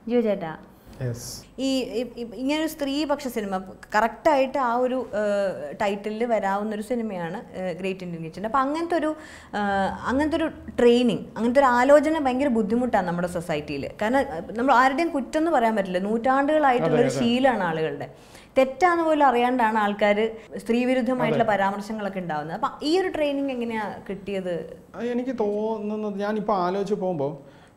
ജിയോ ചേട്ടാ യെസ് ഈ ഈ- ഈ- ഇങ്ങനൊരു സ്ത്രീപക്ഷ സിനിമ കറക്റ്റായിട്ട് ആ ഒരു ടൈറ്റിലിൽ വരാവുന്ന ഒരു സിനിമയാണ് ഗ്രേറ്റ് ഇന്ത്യൻ കിച്ചൺ അപ്പം അങ്ങനത്തെ ഒരു ആ, അങ്ങനത്തെ ഒരു ട്രെയിനിങ് അങ്ങനത്തെ ഒരു ആലോചന ഭയങ്കര ബുദ്ധിമുട്ടാണ് നമ്മുടെ സൊസൈറ്റിയിൽ കാരണം അഹ്, നമ്മൾ ആരുടെയും കുറ്റം എന്ന് പറയാൻ പറ്റില്ല നൂറ്റാണ്ടുകളായിട്ടുള്ള ഒരു ശീലമാണ് ആളുകളുടെ തെറ്റാന്ന് പോലും അറിയാണ്ടാണ് ആൾക്കാർ സ്ത്രീവിരുദ്ധമായിട്ടുള്ള പരാമർശങ്ങളൊക്കെ ഉണ്ടാവുന്നത് അപ്പം ഈ ഒരു ട്രെയിനിങ് എങ്ങനെയാ കിട്ടിയത് അത് എനിക്ക് തോന്നുന്നത് ഞാനിപ്പോൾ ആലോചിച്ച് പോകുമ്പോൾ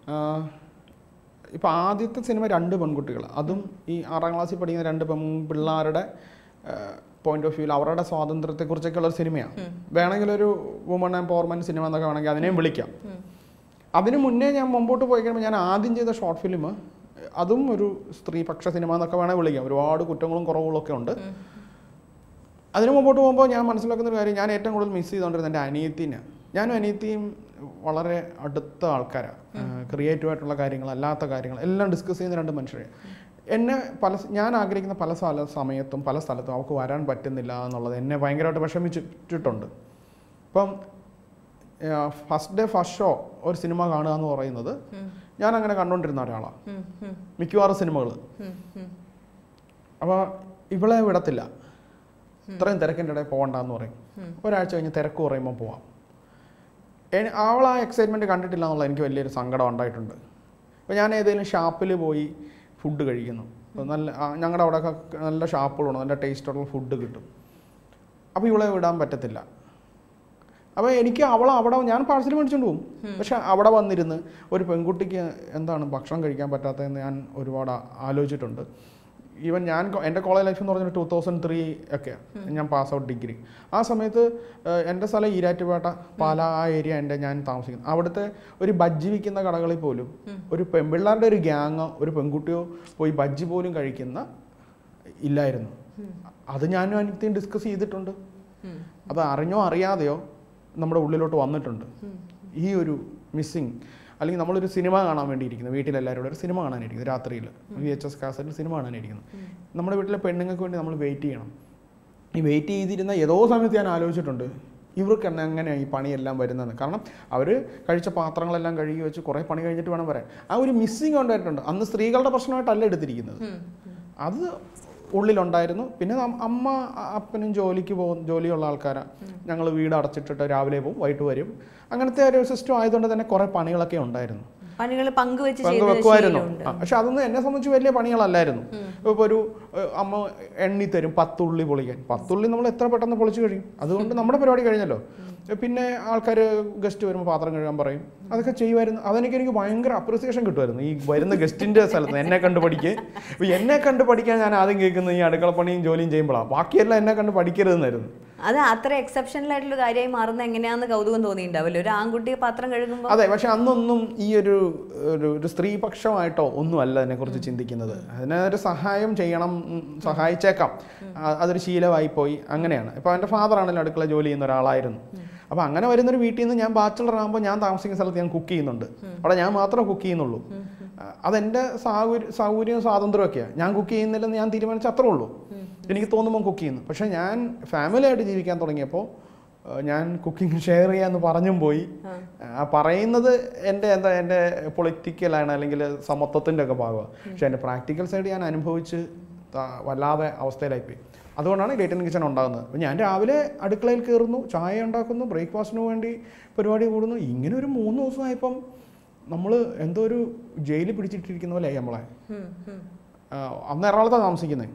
ഇപ്പോൾ ആദ്യത്തെ സിനിമ രണ്ട് പെൺകുട്ടികൾ അതും ഈ ആറാം ക്ലാസ്സിൽ പഠിക്കുന്ന രണ്ട് പെൺ പിള്ളേരുടെ പോയിന്റ് ഓഫ് വ്യൂവിൽ അവരുടെ സ്വാതന്ത്ര്യത്തെക്കുറിച്ചൊക്കെ ഒരു സിനിമയാണ് വേണമെങ്കിൽ ഒരു വുമൺ എംപവർമെൻറ്റ് സിനിമ എന്നൊക്കെ വേണമെങ്കിൽ അതിനെയും വിളിക്കാം അതിന് മുന്നേ ഞാൻ മുമ്പോട്ട് പോയി കഴിയുമ്പോൾ ഞാൻ ആദ്യം ചെയ്ത ഷോർട്ട് ഫിലിം അതും ഒരു സ്ത്രീപക്ഷ സിനിമ എന്നൊക്കെ വേണമെങ്കിൽ വിളിക്കാം ഒരുപാട് കുറ്റങ്ങളും കുറവുകളും ഒക്കെ ഉണ്ട് അതിന് മുമ്പോട്ട് പോകുമ്പോൾ ഞാൻ മനസ്സിലാക്കുന്ന ഒരു കാര്യം ഞാൻ ഏറ്റവും കൂടുതൽ മിസ് ചെയ്തുകൊണ്ടിരുന്നത് എൻ്റെ അനിയത്തിനെ ഞാനും അനിയത്തിയും വളരെ അടുത്ത ആൾക്കാരാണ് ക്രിയേറ്റീവ് ആയിട്ടുള്ള കാര്യങ്ങൾ അല്ലാത്ത കാര്യങ്ങൾ എല്ലാം ഡിസ്കസ് ചെയ്യുന്ന രണ്ട് മനുഷ്യരെ എന്നെ പല ഞാൻ ആഗ്രഹിക്കുന്ന പല സ്ഥല സമയത്തും പല സ്ഥലത്തും അവൾക്ക് വരാൻ പറ്റുന്നില്ല എന്നുള്ളത് എന്നെ ഭയങ്കരമായിട്ട് വിഷമിച്ചിട്ടുണ്ട് ഇപ്പം ഫസ്റ്റ് ഡേ ഫസ്റ്റ് ഷോ ഒരു സിനിമ കാണുക എന്ന് പറയുന്നത് ഞാൻ അങ്ങനെ കണ്ടുകൊണ്ടിരുന്ന ഒരാളാണ് ഉം, ഉം, മിക്കവാറും സിനിമകൾ ഉം, ഉം. അപ്പോൾ ഇവളെ വിടത്തില്ല ഇത്രയും തിരക്കിൻ്റെ ഇടയിൽ പോകണ്ടെന്ന് പറയും ഒരാഴ്ച കഴിഞ്ഞ് തിരക്ക് കുറയുമ്പോൾ പോവാം എനി- അവൾ ആ എക്സൈറ്റ്മെൻറ്റ് കണ്ടിട്ടില്ല എന്നുള്ള എനിക്ക് വലിയൊരു സങ്കടം ഉണ്ടായിട്ടുണ്ട് അപ്പോൾ ഞാൻ ഏതെങ്കിലും ഷാപ്പിൽ പോയി ഫുഡ് കഴിക്കുന്നു അപ്പോൾ നല്ല ആ, ഞങ്ങളുടെ അവിടെയൊക്കെ നല്ല ഷാപ്പുകളുണ്ട് നല്ല ടേസ്റ്റുള്ള ഫുഡ് കിട്ടും അപ്പോൾ ഇവളെ വിടാൻ പറ്റത്തില്ല അപ്പോൾ എനിക്ക് അവൾ അവിടെ ഞാൻ പാഴ്സൽ മേടിച്ചുകൊണ്ട് പോകും പക്ഷെ അവിടെ വന്നിരുന്ന് ഒരു പെൺകുട്ടിക്ക് എന്താണ് ഭക്ഷണം കഴിക്കാൻ പറ്റാത്തതെന്ന് ഞാൻ ഒരുപാട് ആ- ആലോചിച്ചിട്ടുണ്ട് ഈവൻ ഞാൻ കൊ- എൻ്റെ കോളേജ് ലൈഫ് എന്ന് പറഞ്ഞാൽ ടൂ തൗസൻഡ് ത്രീ ഒക്കെ ഞാൻ പാസ് ഔട്ട് ഡിഗ്രി ആ സമയത്ത് ഏഹ്, എൻ്റെ സ്ഥലം ഈരാറ്റുപേട്ട പാല ആ ഏരിയ എൻ്റെ ഞാൻ താമസിക്കുന്നത് അവിടുത്തെ ഒരു ബജ്ജി വിൽക്കുന്ന കടകളിൽ പോലും ഒരു പെൺപിള്ളേരുടെ ഒരു ഗ്യാങ്ങോ ഒരു പെൺകുട്ടിയോ പോയി ബജ്ജി പോലും കഴിക്കുന്ന ഇല്ലായിരുന്നു അത് ഞാനും അനിത്യം ഡിസ്കസ് ചെയ്തിട്ടുണ്ട് ഉം. അത് അറിഞ്ഞോ അറിയാതെയോ നമ്മുടെ ഉള്ളിലോട്ട് വന്നിട്ടുണ്ട് ഈ ഒരു മിസ്സിങ് അല്ലെങ്കിൽ നമ്മളൊരു സിനിമ കാണാൻ വേണ്ടിയിരിക്കുന്നു വീട്ടിലെല്ലാവരും കൂടെ ഒരു സിനിമ കാണാനിരിക്കുന്നു രാത്രിയിൽ വി എച്ച് എസ് കാസറ്റിൽ സിനിമ കാണാനിരിക്കുന്നു നമ്മുടെ വീട്ടിലെ പെണ്ണുങ്ങൾക്ക് വേണ്ടി നമ്മൾ വെയിറ്റ് ചെയ്യണം ഈ വെയിറ്റ് ചെയ്തിരുന്ന ഏതോ സമയത്ത് ഞാൻ ആലോചിച്ചിട്ടുണ്ട് ഇവർക്ക് എന്നെ എങ്ങനെയാണ് ഈ പണിയെല്ലാം വരുന്നത് കാരണം അവർ കഴിച്ച പാത്രങ്ങളെല്ലാം കഴുകി വെച്ച് കുറേ പണി കഴിഞ്ഞിട്ട് വേണം വരാൻ ആ ഒരു മിസ്സിങ് ഉണ്ടായിട്ടുണ്ട് അന്ന് സ്ത്രീകളുടെ പ്രശ്നമായിട്ടല്ല എടുത്തിരിക്കുന്നത് അത് ഉള്ളിലുണ്ടായിരുന്നു പിന്നെ നം- അമ്മ അ- അപ്പനും ജോലിക്ക് പോകും ജോലിയുള്ള ആൾക്കാരാണ് ഞങ്ങൾ വീട് അടച്ചിട്ടിട്ട് രാവിലെ പോകും വൈകിട്ട് വരും അങ്ങനത്തെ ഒരു സിസ്റ്റം ആയതുകൊണ്ട് തന്നെ കുറേ പണികളൊക്കെ ഉണ്ടായിരുന്നു പണികൾ പങ്കുവെച്ച് ചെയ്ത പങ്കുവെക്കുമായിരുന്നു ശീലമുണ്ട് ആ, പക്ഷെ അതൊന്നും എന്നെ സംബന്ധിച്ച് വലിയ പണികളല്ലായിരുന്നു ഇപ്പോൾ ഒരു ഏഹ്, അമ്മ എണ്ണി തരും പത്തുള്ളി പൊളിക്കാൻ പത്തുള്ളി നമ്മൾ എത്ര പെട്ടെന്ന് പൊളിച്ചു കഴിയും അതുകൊണ്ട് നമ്മുടെ പരിപാടി കഴിഞ്ഞല്ലോ പിന്നെ ആൾക്കാർ ഗസ്റ്റ് വരുമ്പോൾ പാത്രം കഴുകാൻ പറയും അതൊക്കെ ചെയ്യുമായിരുന്നു അതെനിക്ക് എനിക്ക് ഭയങ്കര അപ്രിസിയേഷൻ കിട്ടുമായിരുന്നു ഈ വരുന്ന ഗസ്റ്റിൻ്റെ സ്ഥലത്ത് എന്നെ കണ്ട് പഠിക്കുക അപ്പോൾ എന്നെ കണ്ട് പഠിക്കാൻ ഞാൻ ആദ്യം കേൾക്കുന്നത് ഈ അടുക്കളപ്പണിയും ജോലിയും ചെയ്യുമ്പോഴാണ് ബാക്കിയെല്ലാം എന്നെ കണ്ട് പഠിക്കരുതെന്നായിരുന്നു അത് അത്ര എക്സെപ്ഷണൽ ആയിട്ടുള്ള കാര്യമായി മാറുന്ന എങ്ങനെയാന്ന് കൗതുകം തോന്നിയിട്ടുണ്ടാവില്ല ഒരു ആൺകുട്ടി പാത്രം കഴുകുമ്പോൾ അതെ പക്ഷെ അന്നൊന്നും ഈ ഒരു ഒരു ഒരു സ്ത്രീപക്ഷമായിട്ടോ ഒന്നും അല്ല അതിനെക്കുറിച്ച് ചിന്തിക്കുന്നത് അതിനെ ഒരു സഹായം ചെയ്യണം ഉം, സഹായിച്ചേക്കാം ആ, അതൊരു ശീലമായി പോയി അങ്ങനെയാണ് ഇപ്പോൾ എൻ്റെ ഫാദർ ആണെങ്കിലും അടുക്കള ജോലി ചെയ്യുന്ന ഒരാളായിരുന്നു അപ്പോൾ അങ്ങനെ വരുന്നൊരു വീട്ടിൽ നിന്ന് ഞാൻ ബാച്ചുലർ ആകുമ്പോൾ ഞാൻ താമസിക്കുന്ന സ്ഥലത്ത് ഞാൻ കുക്ക് ചെയ്യുന്നുണ്ട് അവിടെ ഞാൻ മാത്രമേ കുക്ക് ചെയ്യുന്നുള്ളൂ ആ, അതെൻ്റെ സൗകര്യ സൗകര്യവും സ്വാതന്ത്ര്യമൊക്കെയാണ് ഞാൻ കുക്ക് ചെയ്യുന്നില്ലെന്ന് ഞാൻ തീരുമാനിച്ച അത്രേ ഉള്ളൂ എനിക്ക് തോന്നുമ്പോൾ കുക്ക് ചെയ്യുന്നു പക്ഷേ ഞാൻ ഫാമിലി ആയിട്ട് ജീവിക്കാൻ തുടങ്ങിയപ്പോൾ ആ, ഞാൻ കുക്കിംഗ് ഷെയർ ചെയ്യാന്ന് പറഞ്ഞും പോയി ആ പറയുന്നത് എൻ്റെ എന്താ എൻ്റെ പൊളിറ്റിക്കലാണ് അല്ലെങ്കിൽ സമത്വത്തിൻ്റെ ഒക്കെ ഭാഗമാണ് പക്ഷെ എൻ്റെ പ്രാക്ടിക്കൽ സൈഡ് ഞാൻ അനുഭവിച്ച് ത- വല്ലാതെ അവസ്ഥയിലായിപ്പോയി അതുകൊണ്ടാണ് ഗ്രേറ്റ് ഇന്ത്യൻ കിച്ചൺ ഉണ്ടാകുന്നത് അപ്പോൾ ഞാൻ രാവിലെ അടുക്കളയിൽ കയറുന്നു ചായ ഉണ്ടാക്കുന്നു ബ്രേക്ക്ഫാസ്റ്റിന് വേണ്ടി പരിപാടി കൂടുന്നു ഇങ്ങനെ ഒരു മൂന്ന് ദിവസമായപ്പം നമ്മൾ എന്തോ ഒരു ജയിലിൽ പിടിച്ചിട്ടിരിക്കുന്ന പോലെ നമ്മളെ ആ, അന്ന് എറണാകുളത്താണ് താമസിക്കുന്നത്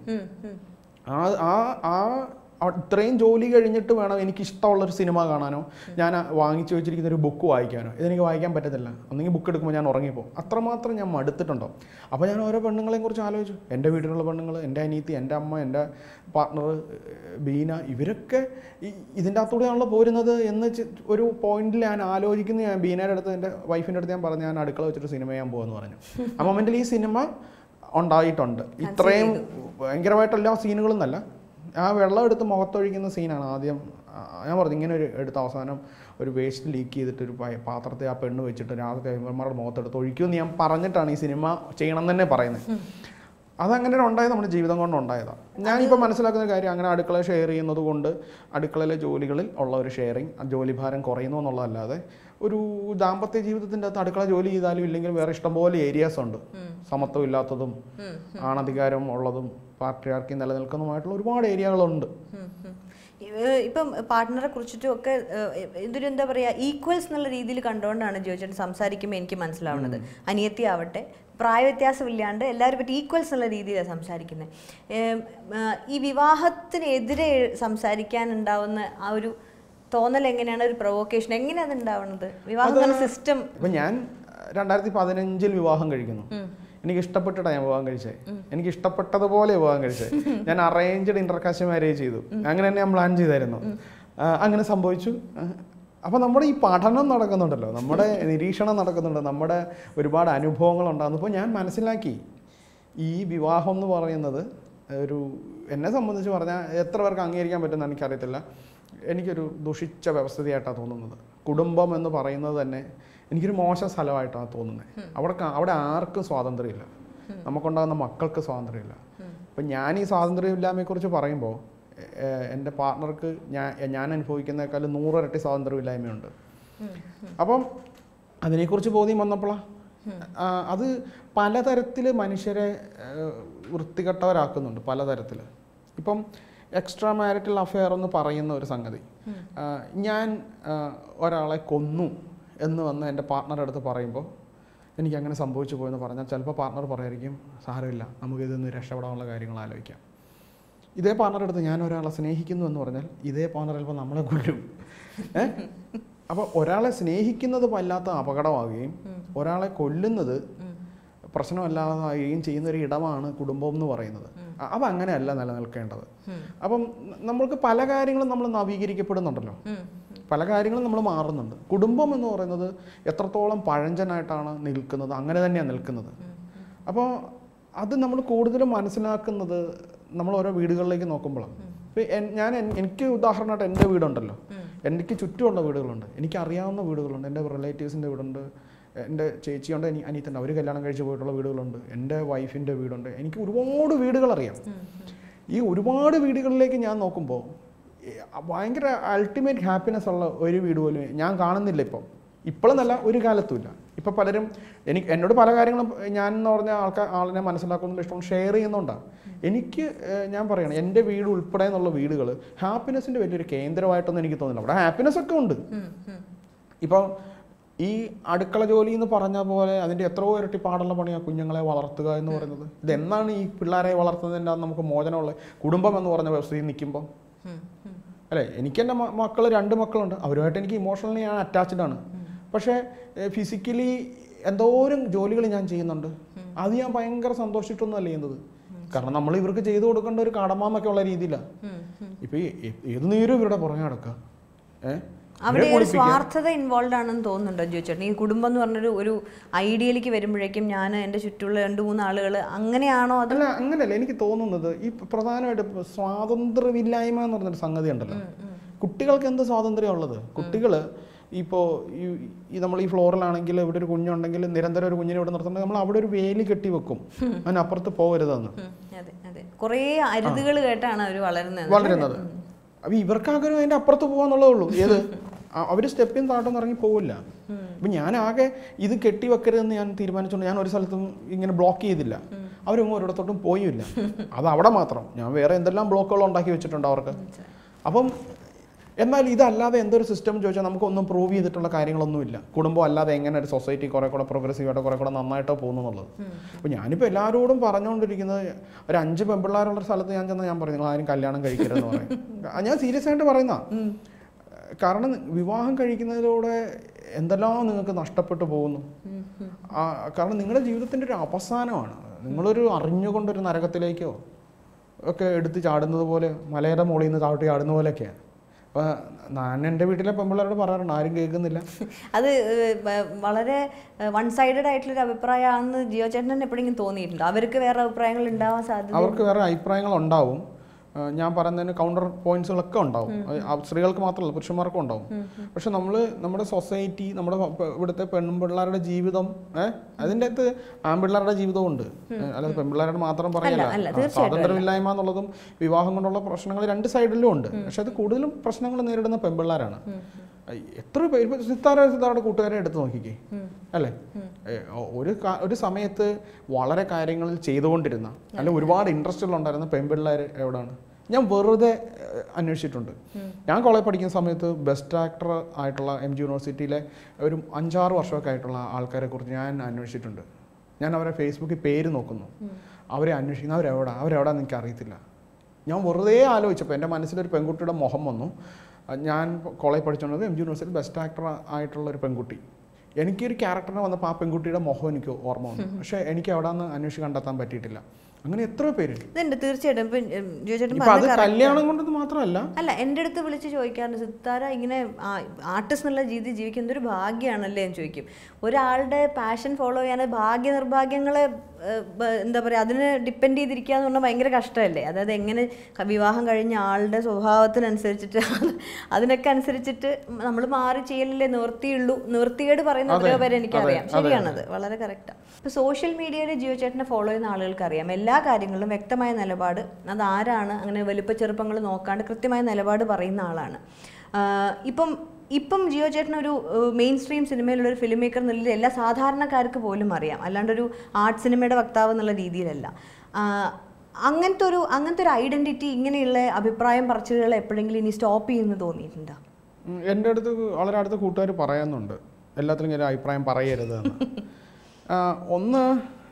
ആ ആ ആ ആ- ഇത്രയും ജോലി കഴിഞ്ഞിട്ട് വേണം എനിക്ക് ഇഷ്ടമുള്ളൊരു സിനിമ കാണാനോ ഞാൻ ആ വാങ്ങിച്ചു വെച്ചിരിക്കുന്ന ഒരു ബുക്ക് വായിക്കാനോ ഇതെനിക്ക് വായിക്കാൻ പറ്റത്തില്ല ഒന്നെങ്കിൽ ബുക്ക് എടുക്കുമ്പോൾ ഞാൻ ഉറങ്ങിപ്പോകും അത്രമാത്രം ഞാൻ മടുത്തിട്ടുണ്ടോ അപ്പോൾ ഞാൻ ഓരോ പെണ്ണുങ്ങളെയും കുറിച്ച് ആലോചിച്ചു എൻ്റെ വീട്ടിലുള്ള പെണ്ണുങ്ങൾ എൻ്റെ അനീത്തി എൻ്റെ അമ്മ എൻ്റെ പാർട്ട്ണർ ബീന ഇവരൊക്കെ ഈ ഇതിൻ്റെ അകത്തൂടെയാണല്ലോ പോരുന്നത് എന്ന് ചി- ഒരു പോയിന്റിൽ ഞാൻ ആലോചിക്കുന്ന ഞാൻ ബീനയുടെ അടുത്ത് എൻ്റെ വൈഫിൻ്റെ അടുത്ത് ഞാൻ പറഞ്ഞു ഞാൻ അടുക്കള വെച്ചിട്ട് സിനിമ ചെയ്യാൻ പോകുമെന്ന് പറഞ്ഞു ആ മൊമെൻറ്റിൽ ഈ സിനിമ ഉണ്ടായിട്ടുണ്ട് ഇത്രയും ഭയങ്കരമായിട്ട് എല്ലാ സീനുകളും എന്നല്ല ആ വെള്ളം എടുത്ത് മുഖത്തൊഴിക്കുന്ന സീനാണ് ആദ്യം ആ, ഞാൻ പറഞ്ഞു ഇങ്ങനെ ഒരു എടുത്ത അവസാനം ഒരു വേസ്റ്റ് ലീക്ക് ചെയ്തിട്ട് ഒരു പയ- പാത്രത്തെ ആ പെണ്ണ് വെച്ചിട്ട് രാത്രി കഴിയുമ്പോൾ മുഖത്തെടുത്ത് ഒഴിക്കുമെന്ന് ഞാൻ പറഞ്ഞിട്ടാണ് ഈ സിനിമ ചെയ്യണം എന്ന് തന്നെ പറയുന്നത് അതങ്ങനെ ഒരു ഉണ്ടായത് നമ്മുടെ ജീവിതം കൊണ്ട് ഉണ്ടായതാണ് ഞാനിപ്പോൾ മനസ്സിലാക്കുന്ന കാര്യം അങ്ങനെ അടുക്കള ഷെയർ ചെയ്യുന്നത് കൊണ്ട് അടുക്കളയിലെ ജോലികളിൽ ഉള്ള ഒരു ഷെയറിങ് ജോലിഭാരം കുറയുന്നു എന്നുള്ളതല്ലാതെ ഒരു ദാമ്പത്യ ജീവിതത്തിൻ്റെ അകത്ത് അടുക്കള ജോലി ചെയ്താലും ഇല്ലെങ്കിൽ വേറെ ഇഷ്ടംപോലെ ഏരിയാസ് ഉണ്ട് സമത്വം ഇല്ലാത്തതും ഉം. ആണധികാരം ഉള്ളതും പാർട്ടിയാർക്കി നിലനിൽക്കുന്നതുമായിട്ടുള്ള ഒരുപാട് ഏരിയകളുണ്ട് ഉം, ഉം. ഇത് ഇപ്പം പാർട്ട്ണറെ കുറിച്ചിട്ടും ഒക്കെ ഏഹ്, ഇതൊരു എന്താ പറയുക ഈക്വൽസ് എന്നുള്ള രീതിയിൽ കണ്ടുകൊണ്ടാണ് ജോയിച്ചേട്ടൻ സംസാരിക്കുമ്പോൾ എനിക്ക് മനസ്സിലാവുന്നത് അനിയത്തി ആവട്ടെ പ്രായ വ്യത്യാസമില്ലാണ്ട് എല്ലാവരും പറ്റി ഈക്വൽസ് എന്നുള്ള രീതിയിലാണ് സംസാരിക്കുന്നത് ഈ വിവാഹത്തിനെതിരെ സംസാരിക്കാനുണ്ടാവുന്ന ആ ഒരു തോന്നൽ എങ്ങനെയാണ് ഒരു പ്രൊവോക്കേഷൻ എങ്ങനെയാണ് അത് ഉണ്ടാവുന്നത് വിവാഹം എന്ന സിസ്റ്റം ഇപ്പം ഞാൻ രണ്ടായിരത്തി പതിനഞ്ചിൽ വിവാഹം കഴിക്കുന്നു എനിക്ക് ഇഷ്ടപ്പെട്ടിട്ടാണ് ഞാൻ വിവാഹം കഴിച്ചത് എനിക്ക് ഇഷ്ടപ്പെട്ടതുപോലെ വിവാഹം കഴിച്ചത് ഞാൻ അറേഞ്ച്ഡ് ഇന്റർകാസ്റ്റ് മാരേജ് ചെയ്തു അങ്ങനെ തന്നെ ഞാൻ പ്ലാൻ ചെയ്തായിരുന്നു ആ, അങ്ങനെ സംഭവിച്ചു ആ, അപ്പൊ നമ്മുടെ ഈ പഠനം നടക്കുന്നുണ്ടല്ലോ നമ്മുടെ നിരീക്ഷണം നടക്കുന്നുണ്ട് നമ്മുടെ ഒരുപാട് അനുഭവങ്ങൾ ഉണ്ടാകുന്നപ്പോൾ ഞാൻ മനസ്സിലാക്കി ഈ വിവാഹം എന്ന് പറയുന്നത് ഒരു എന്നെ സംബന്ധിച്ച് പറഞ്ഞാൽ എത്ര പേർക്ക് അംഗീകരിക്കാൻ പറ്റുമെന്ന് എനിക്കറിയത്തില്ല എനിക്കൊരു ദുഷിച്ച വ്യവസ്ഥയായിട്ടാണ് തോന്നുന്നത് കുടുംബം എന്ന് പറയുന്നത് തന്നെ എനിക്കൊരു മോശം സ്ഥലമായിട്ടാണ് തോന്നുന്നത് അവിടെ കാ- അവിടെ ആർക്കും സ്വാതന്ത്ര്യമില്ല നമുക്കുണ്ടാകുന്ന മക്കൾക്ക് സ്വാതന്ത്ര്യമില്ല അപ്പം ഞാൻ ഈ സ്വാതന്ത്ര്യമില്ലായ്മയെക്കുറിച്ച് പറയുമ്പോൾ എൻ്റെ പാർട്ട്ണർക്ക് ഞാൻ ഞാൻ അനുഭവിക്കുന്നേക്കാൾ നൂറിരട്ടി സ്വാതന്ത്ര്യമില്ലായ്മയുണ്ട് അപ്പം അതിനെക്കുറിച്ച് ബോധ്യം വന്നപ്പോഴാണ് അത് പലതരത്തിൽ മനുഷ്യരെ ആ, വൃത്തികെട്ടവരാക്കുന്നുണ്ട് പലതരത്തിൽ ഇപ്പം എക്സ്ട്രാ മാരിറ്റൽ അഫെയർ എന്ന് പറയുന്ന ഒരു സംഗതി ആ, ഞാൻ ആ, ഒരാളെ കൊന്നു എന്ന് വന്ന് എൻ്റെ പാർട്ട്ണറുടെ അടുത്ത് പറയുമ്പോൾ എനിക്ക് അങ്ങനെ സംഭവിച്ചു പോയെന്ന് പറഞ്ഞാൽ ചിലപ്പോൾ പാർട്ട്ണർ പറയായിരിക്കും സാരമില്ല നമുക്ക് ഇതിൽ നിന്ന് രക്ഷപ്പെടാനുള്ള കാര്യങ്ങൾ ആലോചിക്കാം ഇതേ പാർട്ണറുടെ അടുത്ത് ഞാൻ ഒരാളെ സ്നേഹിക്കുന്നു എന്ന് പറഞ്ഞാൽ ഇതേ പാർട്ണർ ചിലപ്പോൾ നമ്മളെ കൊല്ലും ഏ അപ്പോൾ ഒരാളെ സ്നേഹിക്കുന്നത് വല്ലാത്ത അപകടമാവുകയും ഒരാളെ കൊല്ലുന്നത് പ്രശ്നമല്ലാതാവുകയും ചെയ്യുന്ന ഒരു ഇടമാണ് കുടുംബം എന്ന് പറയുന്നത് അ- അത് അങ്ങനെയല്ല നിലനിൽക്കേണ്ടത് അപ്പം ന- നമ്മൾക്ക് പല കാര്യങ്ങളും നമ്മൾ നവീകരിക്കപ്പെടുന്നുണ്ടല്ലോ പല കാര്യങ്ങളും നമ്മൾ മാറുന്നുണ്ട് കുടുംബം എന്ന് പറയുന്നത് എത്രത്തോളം പഴഞ്ചനായിട്ടാണ് നിൽക്കുന്നത് അങ്ങനെ തന്നെയാണ് നിൽക്കുന്നത് അപ്പോൾ അത് നമ്മൾ കൂടുതലും മനസ്സിലാക്കുന്നത് നമ്മൾ ഓരോ വീടുകളിലേക്ക് നോക്കുമ്പോഴാണ് ഇപ്പം എൻ- ഞാൻ എൻ- എനിക്ക് ഉദാഹരണമായിട്ട് എൻ്റെ വീടുണ്ടല്ലോ എനിക്ക് ചുറ്റുമുള്ള വീടുകളുണ്ട് എനിക്ക് അറിയാവുന്ന വീടുകളുണ്ട് എൻ്റെ റിലേറ്റീവ്സിൻ്റെ വീടുണ്ട് എൻ്റെ ചേച്ചിയുണ്ട് അനി അനിയത്തുണ്ട് അവർ കല്യാണം കഴിച്ച് പോയിട്ടുള്ള വീടുകളുണ്ട് എൻ്റെ വൈഫിൻ്റെ വീടുണ്ട് എനിക്ക് ഒരുപാട് വീടുകൾ അറിയാം ഈ ഒരുപാട് വീടുകളിലേക്ക് ഞാൻ നോക്കുമ്പോൾ ഈ ഭയങ്കര അൾട്ടിമേറ്റ് ഹാപ്പിനെസ് ഉള്ള ഒരു വീട് പോലും ഞാൻ കാണുന്നില്ല ഇപ്പം ഇപ്പോഴെന്നല്ല ഒരു കാലത്തുമില്ല ഇപ്പം പലരും എനിക്ക് എന്നോട് പല കാര്യങ്ങളും ഞാൻ എന്ന് പറഞ്ഞ ആൾക്കാർ ആളിനെ മനസ്സിലാക്കുന്ന ഇഷ്ടം ഷെയർ ചെയ്യുന്നുണ്ടാണ് എനിക്ക് ഏഹ്, ഞാൻ പറയണം എൻ്റെ വീട് ഉൾപ്പെടെ എന്നുള്ള വീടുകൾ ഹാപ്പിനെസ്സിൻ്റെ വലിയൊരു കേന്ദ്രമായിട്ടൊന്നും എനിക്ക് തോന്നുന്നില്ല അവിടെ ഹാപ്പിനെസ് ഒക്കെ ഉണ്ട് ഇപ്പോൾ ഈ അടുക്കള ജോലി എന്ന് പറഞ്ഞ പോലെ അതിൻ്റെ എത്രയോ ഇരട്ടി പാടുള്ള പണിയാണ് കുഞ്ഞുങ്ങളെ വളർത്തുക എന്ന് പറയുന്നത് ഇതെന്നാണ് ഈ പിള്ളേരെ വളർത്തുന്നതിൻ്റെ അകത്ത് നമുക്ക് മോചനമുള്ളത് കുടുംബം എന്ന് പറഞ്ഞ വ്യവസ്ഥയിൽ നിൽക്കുമ്പോൾ അല്ലേ എനിക്ക് എൻ്റെ മക്കൾ രണ്ട് മക്കളുണ്ട് അവരുമായിട്ട് എനിക്ക് ഇമോഷണലി ഞാൻ അറ്റാച്ച്ഡ് ആണ് പക്ഷേ ഫിസിക്കലി എന്തോരം ജോലികൾ ഞാൻ ചെയ്യുന്നുണ്ട് അത് ഞാൻ ഭയങ്കര സന്തോഷിച്ചിട്ടൊന്നുമല്ല ചെയ്യുന്നത് കാരണം നമ്മൾ ഇവർക്ക് ചെയ്തു കൊടുക്കേണ്ട ഒരു കടമാന്നൊക്കെ ഉള്ള രീതിയിലാണ് ഇപ്പൊ ഈ ഏ- ഏത് നീരും ഇവരുടെ പുറകെ നടക്കുക ഏഹ് അവിടെ ഒരു സ്വാർത്ഥത ഇൻവോൾവ് ആണെന്ന് തോന്നുന്നുണ്ടോ ജോയിച്ചേട്ടൻ ഈ കുടുംബം എന്ന് പറഞ്ഞൊരു ഒരു ഐഡിയയിലേക്ക് വരുമ്പോഴേക്കും ഞാൻ എൻ്റെ ചുറ്റുമുള്ള രണ്ട് മൂന്ന് ആളുകൾ അങ്ങനെയാണോ അത് അല്ല അങ്ങനെയല്ല എനിക്ക് തോന്നുന്നത് ഈ പ്രധാനമായിട്ട് ഇപ്പൊ സ്വാതന്ത്ര്യമില്ലായ്മ എന്ന് പറഞ്ഞൊരു സംഗതി ഉണ്ടല്ലോ കുട്ടികൾക്ക് എന്ത് സ്വാതന്ത്ര്യം ഉള്ളത് കുട്ടികൾ ഇപ്പോൾ ഈ ഈ നമ്മൾ ഈ ഫ്ലോറിലാണെങ്കിൽ ഇവിടെ ഒരു കുഞ്ഞുണ്ടെങ്കിൽ നിരന്തരം ഒരു കുഞ്ഞിനെ ഇവിടെ നിർത്തുന്നത് നമ്മൾ അവിടെ ഒരു വേലി കെട്ടി വെക്കും അതിനപ്പുറത്ത് പോകരുതെന്ന് ഉം, അതെ അതെ കുറേ അരുതുകൾ കേട്ടാണ് അവർ വളരുന്നത് വളരുന്നത് അപ്പൊ ഇവർക്കാകെ ഒരു അതിന്റെ അപ്പുറത്ത് പോകാന്നുള്ളതേ ഉള്ളൂ ഏത് അ- അവര് സ്റ്റെപ്പിൻ താട്ടൊന്നും ഇറങ്ങി പോവില്ല അപ്പൊ ഞാൻ ആകെ ഇത് കെട്ടി വെക്കരുതെന്ന് ഞാൻ തീരുമാനിച്ചുകൊണ്ട് ഞാൻ ഒരു സ്ഥലത്തും ഇങ്ങനെ ബ്ലോക്ക് ചെയ്തില്ല അവരൊന്നും ഒരിടത്തോട്ടും പോയില്ല അത് അവിടെ മാത്രം ഞാൻ വേറെ എന്തെല്ലാം ബ്ലോക്കുകൾ ഉണ്ടാക്കി വെച്ചിട്ടുണ്ട് അവർക്ക് അപ്പം എന്നാൽ ഇതല്ലാതെ എന്തൊരു സിസ്റ്റം ചോദിച്ചാൽ നമുക്കൊന്നും പ്രൂവ് ചെയ്തിട്ടുള്ള കാര്യങ്ങളൊന്നുമില്ല കുടുംബം അല്ലാതെ എങ്ങനെ ഒരു സൊസൈറ്റി കുറെ കൂടെ പ്രോഗ്രസീവായിട്ട് കുറെ കൂടെ നന്നായിട്ടോ പോകുന്നു എന്നുള്ളത് അപ്പോൾ ഞാനിപ്പോൾ എല്ലാവരോടും പറഞ്ഞുകൊണ്ടിരിക്കുന്നത് ഒരു അഞ്ച് പെമ്പിള്ളാരുള്ള ഒരു സ്ഥലത്ത് ഞാൻ ചെന്നാൽ ഞാൻ പറയും നിങ്ങൾ ആരും കല്യാണം കഴിക്കരുതെന്ന് പറയും ആ, ഞാൻ സീരിയസ് ആയിട്ട് പറയുന്ന കാരണം വിവാഹം കഴിക്കുന്നതിലൂടെ എന്തെല്ലാം നിങ്ങൾക്ക് നഷ്ടപ്പെട്ടു പോകുന്നു ആ, കാരണം നിങ്ങളുടെ ജീവിതത്തിൻ്റെ ഒരു അവസാനമാണ് നിങ്ങളൊരു അറിഞ്ഞുകൊണ്ടൊരു നരകത്തിലേക്കോ ഒക്കെ എടുത്ത് ചാടുന്നത് പോലെ മലയുടെ മുകളിൽ നിന്ന് ചാട്ടി ചാടുന്ന പോലെയൊക്കെയാണ് അപ്പോൾ ഞാൻ എൻ്റെ വീട്ടിലെ പെമ്പിള്ളേരോട് പറയാറുണ്ട് ആരും കേൾക്കുന്നില്ല അത് ഏഹ്, വ- വളരെ വൺ സൈഡഡ് ആയിട്ടുള്ളൊരു അഭിപ്രായമാണെന്ന് ജിയോ ചേട്ടൻ എപ്പോഴെങ്കിലും തോന്നിയിട്ടുണ്ടോ അവർക്ക് വേറെ അഭിപ്രായങ്ങൾ ഉണ്ടാവാൻ സാധ്യത അവർക്ക് വേറെ അഭിപ്രായങ്ങൾ ഉണ്ടാവും ആ, ഞാൻ പറയുന്നതിന് കൗണ്ടർ പോയിന്റ്സുകളൊക്കെ ഉണ്ടാവും അത് ആ സ്ത്രീകൾക്ക് മാത്രമല്ല പുരുഷന്മാർക്കും ഉണ്ടാവും പക്ഷെ നമ്മൾ നമ്മുടെ സൊസൈറ്റി നമ്മുടെ പ- ഇവിടുത്തെ പെൺപിള്ളേരുടെ ജീവിതം ഏഹ് അതിൻ്റെ അകത്ത് ആൺപിള്ളേരുടെ ജീവിതവും ഉണ്ട് ഏഹ് അല്ലാതെ പെൺപിള്ളേരുടെ മാത്രം പറയല്ല അല്ല, ആ, സ്വാതന്ത്ര്യമില്ലായ്മ എന്നുള്ളതും വിവാഹം കൊണ്ടുള്ള പ്രശ്നങ്ങൾ രണ്ട് സൈഡിലും ഉണ്ട് പക്ഷെ അത് കൂടുതലും പ്രശ്നങ്ങൾ നേരിടുന്ന പെൺപിള്ളേരാണ് എത്ര പേര് ഇപ്പൊ സിത്താര സിത്താരുടെ കൂട്ടുകാരെ എടുത്ത് നോക്കിക്കേ അല്ലേ ഏ, ഒ- ഒരു കാ- ഒരു സമയത്ത് വളരെ കാര്യങ്ങളിൽ ചെയ്തുകൊണ്ടിരുന്ന അല്ല ഒരുപാട് ഇൻട്രസ്റ്റുകൾ ഉണ്ടായിരുന്ന പെൺപിള്ളേർ എവിടെയാണ് ഞാൻ വെറുതെ ഏ, അന്വേഷിച്ചിട്ടുണ്ട് ഞാൻ കോളേജ് പഠിക്കുന്ന സമയത്ത് ബെസ്റ്റ് ആക്ടർ ആയിട്ടുള്ള എം ജി യൂണിവേഴ്സിറ്റിയിലെ ഒരു അഞ്ചാറ് വർഷമൊക്കെ ആയിട്ടുള്ള ആൾക്കാരെ കുറിച്ച് ഞാൻ അന്വേഷിച്ചിട്ടുണ്ട് ഞാൻ അവരെ ഫേസ്ബുക്കിൽ പേര് നോക്കുന്നു അവരെ അന്വേഷിക്കുന്നു അവരെവിടാ അവരെവിടാന്ന് എനിക്ക് അറിയത്തില്ല ഞാൻ വെറുതെ ആലോചിച്ചപ്പോൾ എൻ്റെ മനസ്സിലൊരു പെൺകുട്ടിയുടെ മുഖം വന്നു അഹ് ഞാൻ കോളേജ് പഠിച്ചുകൊണ്ടത് M G university best actor ആയിട്ടുള്ള ഒരു പെൺകുട്ടി എനിക്കൊരു ക്യാരക്ടറിനെ വന്നപ്പോൾ ആ പെൺകുട്ടിയുടെ മുഖം എനിക്ക് ഓർമ്മ വന്നു പക്ഷേ എനിക്ക് അവിടെ നിന്ന് അന്വേഷിച്ച് കണ്ടെത്താൻ പറ്റിയിട്ടില്ല അങ്ങനെ എത്ര പേര് ഇതുണ്ട് തീർച്ചയായിട്ടും ഇപ്പം ജോജേട്ടൻ ഇപ്പൊ അത് പറഞ്ഞ correct കല്യാണം കൊണ്ടത് മാത്രമല്ല അല്ല എൻ്റെ അടുത്ത് വിളിച്ച് ചോദിക്കാറുണ്ട് സിത്താര ഇങ്ങനെ ആർട്ടിസ്റ്റ് എന്നുള്ള രീതി ജീവിക്കുന്നത് ഒരു ഭാഗ്യമാണല്ലേ എന്ന് ചോദിക്കും ഒരാളുടെ പാഷൻ ഫോളോ ചെയ്യാൻ ഭാഗ്യ നിർഭാഗ്യങ്ങളെ ഏഹ്, ബ- എന്താ പറയുക അതിന് ഡിപ്പെൻഡ് ചെയ്തിരിക്കുക എന്ന് പറഞ്ഞാൽ ഭയങ്കര കഷ്ടമല്ലേ അതായത് എങ്ങനെ ക- വിവാഹം കഴിഞ്ഞ ആളുടെ സ്വഭാവത്തിനനുസരിച്ചിട്ട് അത് അതിനൊക്കെ അനുസരിച്ചിട്ട് നമ്മൾ മാറി ചെയ്യലല്ലേ നിവർത്തിയുള്ളൂ നിവർത്തികേട് പറയുന്ന എത്രയോ പേരെ എനിക്കറിയാം ശരിയാണത് വളരെ കറക്റ്റാണ് ഇപ്പോൾ സോഷ്യൽ മീഡിയയിൽ ജിയോ ചേട്ടനെ ഫോളോ ചെയ്യുന്ന ആളുകൾക്ക് അറിയാം എല്ലാ കാര്യങ്ങളിലും വ്യക്തമായ നിലപാട് അത് ആരാണ് അങ്ങനെ വലുപ്പ ചെറുപ്പങ്ങൾ നോക്കാണ്ട് കൃത്യമായ നിലപാട് പറയുന്ന ആളാണ് ആഹ് ഇപ്പം ഇപ്പം ജിയോ ചേട്ടൻ ഒരു മെയിൻ സ്ട്രീം സിനിമയിലുള്ള ഒരു ഫിലിം മേക്കർ എന്നുള്ള എല്ലാ സാധാരണക്കാർക്ക് പോലും അറിയാം അല്ലാണ്ട് ഒരു ആർട്ട് സിനിമയുടെ വക്താവ് എന്നുള്ള രീതിയിലല്ല ആഹ് അങ്ങനത്തെ ഒരു അങ്ങനത്തെ ഒരു ഐഡന്റിറ്റി ഇങ്ങനെയുള്ള അഭിപ്രായം പറച്ചിലുകൾ എപ്പോഴെങ്കിലും ഇനി സ്റ്റോപ്പ് ചെയ്യുമെന്ന് തോന്നിയിട്ടുണ്ടോ ഉം, എൻ്റെ അടുത്ത് വളരെ അടുത്ത കൂട്ടുകാർ പറയുന്നുണ്ട് എല്ലാത്തിലും ഇങ്ങനെ അഭിപ്രായം പറയരുത് എന്ന് ആ, ഒന്ന്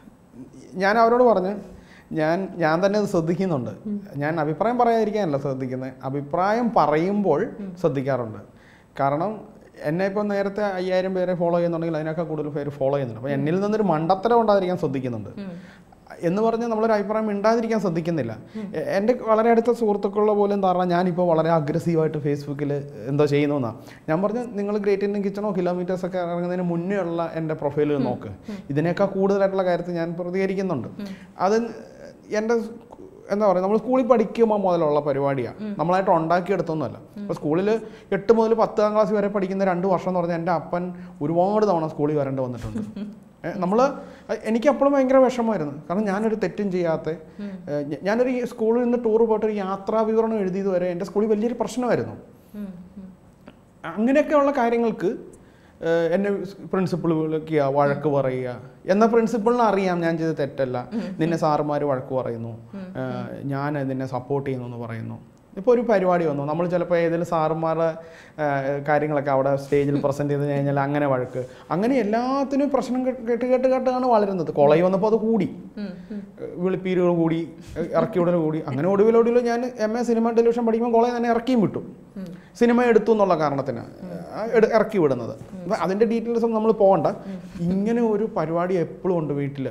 ഞാൻ അവരോട് പറഞ്ഞ് ഞാൻ ഞാൻ തന്നെ അത് ശ്രദ്ധിക്കുന്നുണ്ട് ഞാൻ അഭിപ്രായം പറയാതിരിക്കാനല്ല ശ്രദ്ധിക്കുന്നത് അഭിപ്രായം പറയുമ്പോൾ ശ്രദ്ധിക്കാറുണ്ട് കാരണം എന്നെ ഇപ്പോൾ നേരത്തെ അയ്യായിരം പേരെ ഫോളോ ചെയ്യുന്നുണ്ടെങ്കിൽ അതിനേക്കാൾ കൂടുതൽ പേര് ഫോളോ ചെയ്യുന്നുണ്ട് അപ്പോൾ എന്നിൽ നിന്നൊരു മണ്ടത്തരം ഉണ്ടാതിരിക്കാൻ ശ്രദ്ധിക്കുന്നുണ്ട് എന്ന് പറഞ്ഞ് നമ്മളൊരു അഭിപ്രായം മിണ്ടാതിരിക്കാൻ ശ്രദ്ധിക്കുന്നില്ല എ- എൻ്റെ വളരെ അടുത്ത സുഹൃത്തുക്കളുടെ പോലും ധാരണ ഞാനിപ്പോൾ വളരെ അഗ്രസീവായിട്ട് ഫേസ്ബുക്കിൽ എന്തോ ചെയ്യുന്നു എന്നാ ഞാൻ പറഞ്ഞു നിങ്ങൾ ഗ്രേറ്റ് ഇന്ത്യൻ കിച്ചണോ കിലോമീറ്റേഴ്സ് ഒക്കെ ഇറങ്ങുന്നതിന് മുന്നേ ഉള്ള എൻ്റെ പ്രൊഫൈൽ നോക്ക് ഇതിനേക്കാൾ കൂടുതലായിട്ടുള്ള കാര്യത്തിൽ ഞാൻ പ്രതികരിക്കുന്നുണ്ട് അത് എൻ്റെ എന്താ പറയുക നമ്മൾ സ്കൂളിൽ പഠിക്കുമ്പോൾ മുതലുള്ള പരിപാടിയാണ് നമ്മളായിട്ട് ഉണ്ടാക്കിയെടുത്തൊന്നുമല്ല ഇപ്പോൾ സ്കൂളിൽ എട്ട് മുതൽ പത്താം ക്ലാസ് വരെ പഠിക്കുന്ന രണ്ട് വർഷം എന്ന് പറഞ്ഞാൽ എൻ്റെ അപ്പൻ ഒരുപാട് തവണ സ്കൂളിൽ വരേണ്ടി വന്നിട്ടുണ്ട് നമ്മൾ എനിക്ക് അപ്പോഴും ഭയങ്കര വിഷമമായിരുന്നു കാരണം ഞാനൊരു തെറ്റും ചെയ്യാത്ത ഏ, ഞ- ഞാനൊരു ഈ സ്കൂളിൽ നിന്ന് ടൂർ പോയിട്ട് ഒരു യാത്രാ വിവരണം എഴുതിയത് വരെ എൻ്റെ സ്കൂളിൽ വലിയൊരു പ്രശ്നമായിരുന്നു അങ്ങനെയൊക്കെയുള്ള കാര്യങ്ങൾക്ക് ഏഹ്, എന്നെ പ്രിൻസിപ്പിൾ വിളിക്കുക വഴക്ക് പറയുക എന്ന പ്രിൻസിപ്പിളിന് അറിയാം ഞാൻ ചെയ്ത് തെറ്റല്ല നിന്നെ സാറുമാർ വഴക്ക് പറയുന്നു ഏഹ്, ഞാൻ നിന്നെ സപ്പോർട്ട് ചെയ്യുന്നു എന്ന് പറയുന്നു ഇപ്പോൾ ഒരു പരിപാടി വന്നു നമ്മൾ ചിലപ്പോൾ ഏതെങ്കിലും സാറുമാരുടെ ഏഹ്, കാര്യങ്ങളൊക്കെ അവിടെ സ്റ്റേജിൽ പ്രസൻറ്റ് ചെയ്ത് കഴിഞ്ഞാൽ അങ്ങനെ വഴക്ക് അങ്ങനെ എല്ലാത്തിനും പ്രശ്നം കേട്ട് കേട്ട് കേട്ട് കേട്ടാണ് വളരുന്നത് കോളേജ് വന്നപ്പോൾ അത് കൂടി വിളിപ്പീരുകൾ കൂടി ഇറക്കി വിടൽ കൂടി അങ്ങനെ ഒടുവിൽ ഒടുവിൽ ഞാൻ എം എ സിനിമ ടെലിവിഷൻ പഠിക്കുമ്പോൾ കോളേജ് തന്നെ ഇറക്കിയും വിട്ടു സിനിമ എടുത്തു എന്നുള്ള കാരണത്തിന് ആ, എടു- ഇറക്കി വിടുന്നത് അപ്പൊ അതിന്റെ ഡീറ്റെയിൽസ് ഒന്നും നമ്മൾ പോകണ്ട ഇങ്ങനെ ഒരു പരിപാടി എപ്പോഴും ഉണ്ട് വീട്ടിൽ